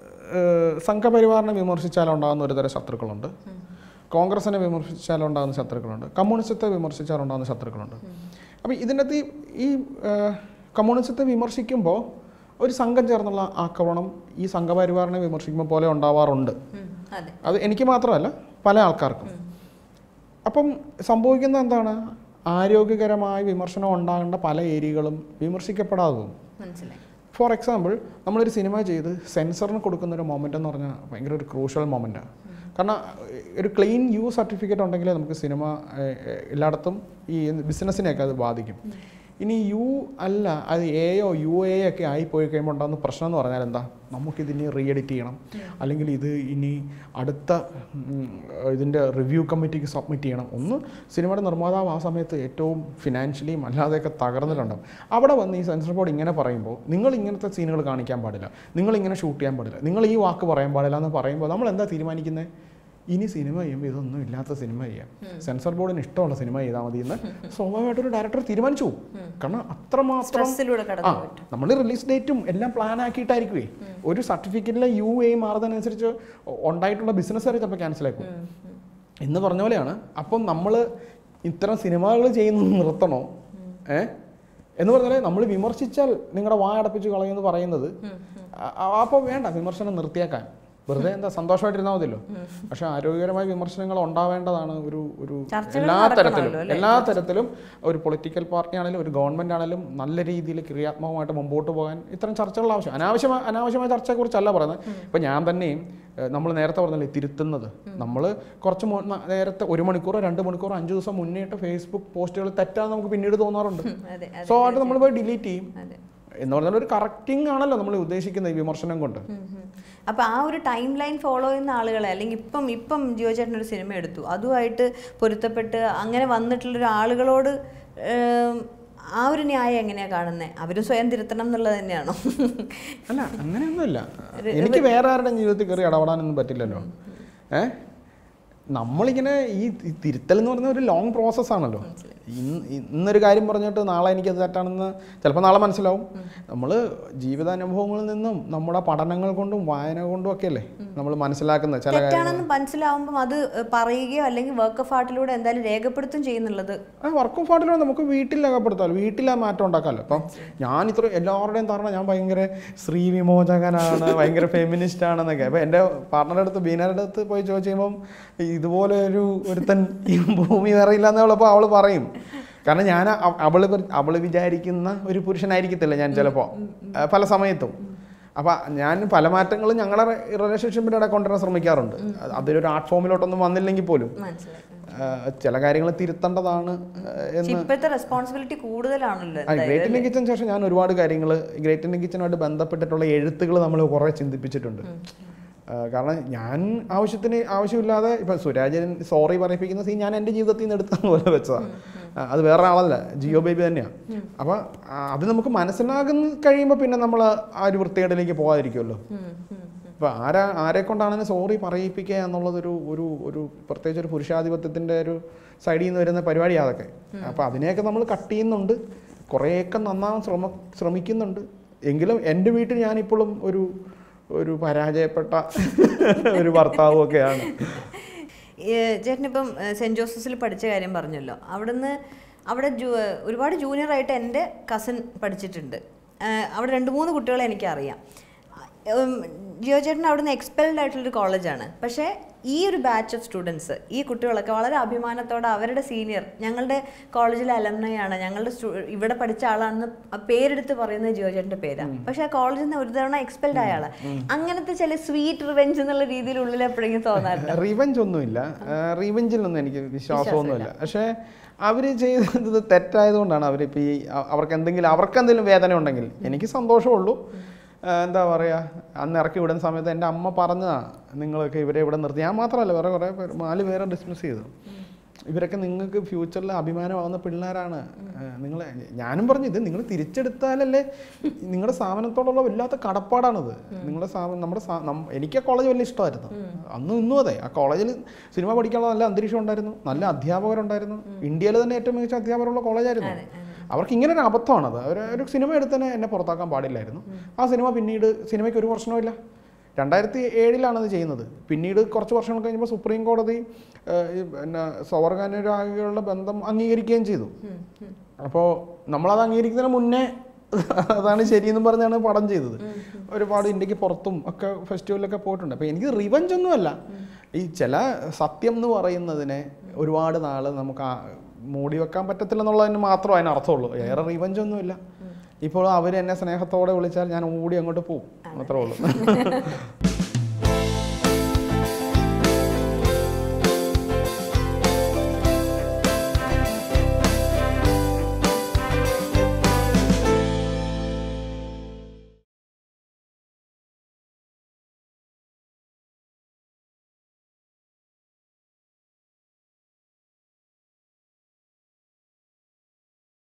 സംഘപരിവാറിനെ വിമർശിച്ചാൽ ഉണ്ടാകുന്ന ഒരു തരം ശത്രുക്കളുണ്ട് കോൺഗ്രസിനെ വിമർശിച്ചാൽ ഉണ്ടാകുന്ന ശത്രുക്കളുണ്ട് കമ്മ്യൂണിസത്തെ വിമർശിച്ചാൽ ഉണ്ടാകുന്ന ശത്രുക്കളുണ്ട് അപ്പോൾ ഇതിനകത്ത് ഈ- ഈ ആ, കമ്മ്യൂണിസത്തെ വിമർശിക്കുമ്പോൾ ഒരു സംഘം ചേർന്നുള്ള ആക്രമണം ഈ സംഘപരിവാറിനെ വിമർശിക്കുമ്പോൾ പോലെ ഉണ്ടാവാറുണ്ട് ഉം, അതെ അത് എനിക്ക് മാത്രമല്ല പല ആൾക്കാർക്കും അപ്പം സംഭവിക്കുന്നത് എന്താണ് ആരോഗ്യകരമായ വിമർശനം ഉണ്ടാകേണ്ട പല ഏരിയകളും വിമർശിക്കപ്പെടാതെ പോകും മനസ്സിലായി ഫോർ എക്സാമ്പിൾ നമ്മളൊരു സിനിമ ചെയ്ത് സെൻസറിന് കൊടുക്കുന്ന ഒരു മൊമെൻ്റ് എന്ന് പറഞ്ഞാൽ ഭയങ്കര ഒരു ക്രൂഷ്യൽ മൊമെൻറ്റാണ് കാരണം ഏഹ്, ഒരു ക്ലീൻ യു സർട്ടിഫിക്കറ്റ് ഉണ്ടെങ്കിൽ നമുക്ക് സിനിമ ഏഹ്, ഏഹ്, എല്ലായിടത്തും ഈ ബിസിനസ്സിനെയൊക്കെ അത് ബാധിക്കും ഇനി യു അല്ല അത് എയോ യു എ ഒക്കെ ആയിപ്പോയി കഴിയുമ്പോൾ ഉണ്ടാകുന്ന പ്രശ്നം എന്ന് പറഞ്ഞാൽ എന്താ നമുക്കിതിനി റീ എഡിറ്റ് ചെയ്യണം അല്ലെങ്കിൽ ഇത് ഇനി അടുത്ത ഉം, ഇതിൻ്റെ റിവ്യൂ കമ്മിറ്റിക്ക് സബ്മിറ്റ് ചെയ്യണം ഒന്ന് സിനിമയുടെ നിർമ്മാതാവ് ആ സമയത്ത് ഏറ്റവും ഫിനാൻഷ്യലിയും അല്ലാതെയൊക്കെ തകർന്നിട്ടുണ്ടാവും അവിടെ വന്ന് ഈ സെൻസർ ബോർഡ് ഇങ്ങനെ പറയുമ്പോൾ നിങ്ങൾ ഇങ്ങനത്തെ സീനുകൾ കാണിക്കാൻ പാടില്ല നിങ്ങൾ ഇങ്ങനെ ഷൂട്ട് ചെയ്യാൻ പാടില്ല നിങ്ങൾ ഈ വാക്ക് പറയാൻ പാടില്ല എന്ന് പറയുമ്പോൾ നമ്മൾ എന്താ തീരുമാനിക്കുന്നത് ഇനി സിനിമ ചെയ്യുമ്പോൾ ഇതൊന്നും ഇല്ലാത്ത സിനിമ ചെയ്യാം സെൻസർ ബോർഡിന് ഇഷ്ടമുള്ള സിനിമ ചെയ്താൽ മതി എന്ന് സ്വാഭാവികമായിട്ടൊരു ഡയറക്ടർ തീരുമാനിച്ചു പോകും. കാരണം അത്രമാത്രം സ്ട്രെസ്സിലൂടെ ആ കടന്നു പറ്റും നമ്മൾ റിലീസ് ഡേറ്റും എല്ലാം പ്ലാൻ ആക്കിയിട്ടായിരിക്കുമേ ഒരു സർട്ടിഫിക്കറ്റിലെ യു എ മാറുന്നതിനനുസരിച്ച് ഉണ്ടായിട്ടുള്ള ബിസിനസ് വരെ ചിലപ്പോൾ ക്യാൻസൽ ആയിക്കും എന്ന് പറഞ്ഞ പോലെയാണ് അപ്പം നമ്മൾ ഇത്തരം സിനിമകൾ ചെയ്യുന്നത് നിർത്തണോ ഏ എന്ന് പറഞ്ഞാൽ നമ്മൾ വിമർശിച്ചാൽ നിങ്ങളുടെ വായ അടപ്പിച്ച് കളയുമെന്ന് പറയുന്നത് അപ്പോൾ വേണ്ട വിമർശനം നിർത്തിയേക്കാൻ വെറുതെ എന്താ സന്തോഷമായിട്ടിരുന്നാൽ മതിയല്ലോ പക്ഷെ ആരോഗ്യകരമായ വിമർശനങ്ങൾ ഉണ്ടാവേണ്ടതാണ് ഒരു ഒരു ചർച്ചകൾ എല്ലാ തരത്തിലും നടക്കണമല്ലോ, അല്ലേ? എല്ലാ തരത്തിലും ഒരു പൊളിറ്റിക്കൽ പാർട്ടി ആണെങ്കിലും ഒരു ഗവൺമെന്റ് ആണെങ്കിലും നല്ല രീതിയിൽ ക്രിയാത്മകമായിട്ട് മുമ്പോട്ട് പോകാൻ ഇത്തരം ചർച്ചകൾ ആവശ്യം അനാവശ്യമായ അനാവശ്യമായ ചർച്ചയെക്കുറിച്ചല്ല പറയുന്നത് ഇപ്പം ഞാൻ തന്നെയും നമ്മൾ നേരത്തെ പറഞ്ഞല്ലേ തിരുത്തുന്നത് നമ്മൾ കുറച്ച് മു- ന- നേരത്തെ ഒരു മണിക്കൂറോ രണ്ട് മണിക്കൂറോ അഞ്ച് ദിവസം മുന്നേട്ട് ഫേസ്ബുക്ക് പോസ്റ്റുകൾ തെറ്റാന്ന് നമുക്ക് പിന്നീട് തോന്നാറുണ്ട് അതെ അതെ സോ ആയിട്ട് നമ്മൾ പോയി ഡിലീറ്റ് ചെയ്യും അതെ എന്ന് പറഞ്ഞാൽ ഒരു കറക്റ്റിംഗ് ആണല്ലോ നമ്മൾ ഉദ്ദേശിക്കുന്നത് ഈ വിമർശനം കൊണ്ട് ഉം ഉം. അപ്പൊ ആ ഒരു ടൈം ലൈൻ ഫോളോ ചെയ്യുന്ന ആളുകളെ അല്ലെങ്കിൽ ഇപ്പം ഇപ്പം ജിയോ ചേട്ടൻ ഒരു സിനിമ എടുത്തു അതുമായിട്ട് പൊരുത്തപ്പെട്ട് അങ്ങനെ വന്നിട്ടുള്ള ഒരു ആളുകളോട് ഏം, ആ ഒരു ന്യായം എങ്ങനെയാ കാണുന്നത് അവരും സ്വയം തിരുത്തണം എന്നുള്ളത് തന്നെയാണോ അല്ല അങ്ങനെയൊന്നുമില്ല എനിക്ക് വേറെ ആരുടെയും ജീവിതത്തിൽ കയറി ഇടപെടാനൊന്നും പറ്റില്ലല്ലോ ഏ നമ്മളിങ്ങനെ ഈ ഈ തിരുത്തൽ എന്ന് പറയുന്ന ഒരു ലോങ് പ്രോസസ് ആണല്ലോ ഇന്ന് ഇന്നൊരു കാര്യം പറഞ്ഞിട്ട് നാളെ എനിക്കത് തെറ്റാണെന്ന് ചിലപ്പോൾ നാളെ മനസ്സിലാവും നമ്മൾ ജീവിതാനുഭവങ്ങളിൽ നിന്നും നമ്മുടെ പഠനങ്ങൾ കൊണ്ടും വായന കൊണ്ടും ഒക്കെ അല്ലേ നമ്മൾ മനസ്സിലാക്കുന്നത് ചില കാര്യങ്ങൾ തെറ്റാണെന്ന് മനസ്സിലാവുമ്പം അത് പറയുകയോ അല്ലെങ്കിൽ വർക്ക് ഓഫ് ആർട്ടിലൂടെ എന്തായാലും രേഖപ്പെടുത്തും ചെയ്യുന്നുള്ളത് ആ വർക്ക് ഓഫ് ആർട്ടിലൂടെ നമുക്ക് വീട്ടിൽ രേഖപ്പെടുത്താമല്ലോ വീട്ടിൽ ആ മാറ്റം ഉണ്ടാക്കാമല്ലോ അപ്പം ഞാൻ ഇത്ര എല്ലാവരുടെയും ധാരണ ഞാൻ ഭയങ്കര സ്ത്രീ വിമോചകനാണ് ഭയങ്കര ഫെമിനിസ്റ്റ് ആണെന്നൊക്കെ അപ്പം എൻ്റെ പാർട്ണറുടെ അടുത്ത് ബീനറുടെ അടുത്ത് പോയി ചോദിച്ചു കഴിയുമ്പം ഇതുപോലെ ഒരു ഒരുത്തൻ ഈ ഭൂമി വേറെ ഇല്ലാന്ന് അവളപ്പോൾ അവൾ പറയും കാരണം ഞാൻ അവ- അവള് ഒരു- അവള് വിചാരിക്കുന്ന ഒരു പുരുഷനായിരിക്കത്തില്ല ഞാൻ ചിലപ്പോൾ പല സമയത്തും അപ്പം ഞാൻ പല മാറ്റങ്ങളും ഞങ്ങളുടെ റിലേഷൻഷിപ്പിൻ്റെ ഇടയിൽ കൊണ്ടുവരാൻ ശ്രമിക്കാറുണ്ട് അത് അതൊരു ആർട്ട് ഫോമിലോട്ടൊന്നും വന്നില്ലെങ്കിൽ പോലും മനസ്സിലായി ആ, ചില കാര്യങ്ങൾ തിരുത്തേണ്ടതാണ് ആ, പക്ഷെ എന്ന് ഇപ്പോഴത്തെ റെസ്പോൺസിബിലിറ്റി കൂടുതലാണല്ലോ ആ, ഗ്രേറ്റ് ഇന്ത്യൻ കിച്ചൻ ശേഷം ഞാൻ ഒരുപാട് കാര്യങ്ങൾ ഗ്രേറ്റ് ഇന്ത്യൻ കിച്ചനുമായിട്ട് ബന്ധപ്പെട്ടിട്ടുള്ള എഴുത്തുകൾ നമ്മൾ കുറേ ചിന്തിപ്പിച്ചിട്ടുണ്ട് ആ, കാരണം ഞാൻ ആവശ്യത്തിന് ആവശ്യമില്ലാതെ ഇപ്പം സുരാജൻ സോറി പറയിപ്പിക്കുന്ന സീൻ ഞാൻ എൻ്റെ ജീവിതത്തിൽ നിന്ന് എടുത്ത പോലെ വെച്ചതാണ് ആ, അത് വേറെ ആളല്ല ജിയോ ബേബി തന്നെയാണ് അപ്പം ആ, അത് നമുക്ക് മനസ്സിലാകുന്ന കഴിയുമ്പോൾ പിന്നെ നമ്മൾ ആ ഒരു വൃത്തികേടിലേക്ക് പോകാതിരിക്കുമല്ലോ ഉം, ഉം. ഇപ്പൊ ആരാ ആരെ കൊണ്ടാണെങ്കിലും സോറി പറയിപ്പിക്കുക എന്നുള്ളതൊരു ഒരു ഒരു പ്രത്യേകിച്ച് ഒരു പുരുഷാധിപത്യത്തിന്റെ ഒരു സൈഡിൽ നിന്ന് വരുന്ന പരിപാടിയാണ് അതൊക്കെ അപ്പൊ അതിനെയൊക്കെ നമ്മൾ കട്ട് ചെയ്യുന്നുണ്ട് കുറേയൊക്കെ നന്നാവാൻ ശ്രമ ശ്രമിക്കുന്നുണ്ട് എങ്കിലും എൻ്റെ വീട്ടിൽ ഞാനിപ്പോഴും ഒരു ഒരു പരാജയപ്പെട്ട ഒരു ഭർത്താവും ഒക്കെയാണ് ചേട്ടനിപ്പം സെൻറ് ജോസഫിൽ പഠിച്ച കാര്യം പറഞ്ഞല്ലോ അവിടുന്ന് അവിടെ ജൂ ഒരുപാട് ജൂനിയർ ആയിട്ട് എൻ്റെ കസിൻ പഠിച്ചിട്ടുണ്ട് ഏഹ് അവിടെ രണ്ട് മൂന്ന് കുട്ടികളെ എനിക്കറിയാം ഉം, ജിയോ ചേട്ടൻ അവിടുന്ന് എക്സ്പെൽഡ് ആയിട്ടുള്ളൊരു കോളേജാണ് പക്ഷേ ഈ ഒരു ബാച്ച് ഓഫ് സ്റ്റുഡൻസ് ഈ കുട്ടികളൊക്കെ വളരെ അഭിമാനത്തോടെ അവരുടെ സീനിയർ ഞങ്ങളുടെ കോളേജിലെ അലംനയാണ് ഞങ്ങളുടെ stu- ഇവിടെ പഠിച്ച ആളാണെന്ന് ആ പേരെടുത്ത് പറയുന്നത് ജിയോ ചേട്ടൻ്റെ പേരാണ് പക്ഷേ ആ കോളേജിൽ നിന്ന് ഒരു തവണ എക്സ്പെൽഡ് ആയ ആളാണ് അങ്ങനത്തെ ചില സ്വീറ്റ് റിവെഞ്ച് എന്നുള്ള രീതിയിൽ ഉള്ളിൽ എപ്പോഴെങ്കിലും തോന്നാറുണ്ട് റിവഞ്ച് ഒന്നുമില്ല റിവഞ്ചിലൊന്നും എനിക്ക് വിശ്വാസമൊന്നുമില്ല പക്ഷേ അവർ ചെയ്തത് തെറ്റായതുകൊണ്ടാണ് അവരിപ്പോൾ ഈ അ- അവർക്ക് എന്തെങ്കിലും അവർക്ക് എന്തെങ്കിലും വേദന ഉണ്ടെങ്കിൽ എനിക്ക് സന്തോഷമുള്ളൂ ആ, എന്താ പറയുക അന്ന് ഇറക്കി വിടുന്ന സമയത്ത് എൻ്റെ അമ്മ പറഞ്ഞതാണ് നിങ്ങളൊക്കെ ഇവരെ ഇവിടെ നിർത്തി ഞാൻ മാത്രമല്ല വേറെ കുറേ പേര് നാല് പേരെ ഡിസ്മിസ് ചെയ്തു ഇവരൊക്കെ നിങ്ങൾക്ക് ഫ്യൂച്ചറിൽ അഭിമാനമാവുന്ന പിള്ളേരാണ് നിങ്ങൾ ഞാനും പറഞ്ഞു ഇത് നിങ്ങൾ തിരിച്ചെടുത്താലല്ലേ നിങ്ങളുടെ സ്ഥാപനത്തോടുള്ള വല്ലാത്ത കടപ്പാടാണത് നിങ്ങളുടെ സ്ഥാപനം നമ്മുടെ സ്ഥാ- നം- എനിക്ക് ആ കോളേജ് വലിയ ഇഷ്ടമായിരുന്നു അന്നും ഇന്നും അതെ ആ കോളേജിൽ സിനിമ പഠിക്കാനുള്ള നല്ല അന്തരീക്ഷം ഉണ്ടായിരുന്നു നല്ല അധ്യാപകരുണ്ടായിരുന്നു ഇന്ത്യയിലെ തന്നെ ഏറ്റവും മികച്ച അധ്യാപകരുള്ള കോളേജായിരുന്നു അവർക്ക് ഇങ്ങനെ ഒരു അബദ്ധമാണത് അവർ ഒരു സിനിമ എടുത്തന്നെ എന്നെ പുറത്താക്കാൻ പാടില്ലായിരുന്നു ആ സിനിമ പിന്നീട് സിനിമയ്ക്ക് ഒരു പ്രശ്നമില്ല രണ്ടായിരത്തി ഏഴിലാണ് അത് ചെയ്യുന്നത് പിന്നീട് കുറച്ച് വർഷങ്ങൾ കഴിഞ്ഞപ്പോൾ സുപ്രീം കോടതി ഏഹ്, ഈ പിന്നെ സവർഗാനുരാഗികളുടെ ബന്ധം അംഗീകരിക്കുകയും ചെയ്തു അപ്പോൾ നമ്മളത് അംഗീകരിക്കുന്നതിന് മുന്നേ അതാണ് ശരിയെന്നും പറഞ്ഞാണ് പടം ചെയ്തത് ഒരുപാട് ഇന്ത്യക്ക് പുറത്തും ഒക്കെ ഫെസ്റ്റിവലിലൊക്കെ പോയിട്ടുണ്ട് അപ്പോൾ എനിക്ക് റിവഞ്ച് ഒന്നുമല്ല ഈ ചില സത്യം എന്ന് പറയുന്നതിനെ ഒരുപാട് നാൾ നമുക്ക് ആ- മൂടി വെക്കാൻ പറ്റത്തില്ല എന്നുള്ളതിന് മാത്രമേ അതിന് അർത്ഥമുള്ളൂ ഏറെ റിവഞ്ച് ഒന്നുമില്ല ഇപ്പോൾ അവർ എന്നെ സ്നേഹത്തോടെ വിളിച്ചാൽ ഞാൻ ഓടി അങ്ങോട്ട് പോകും അത്രേ ഉള്ളൂ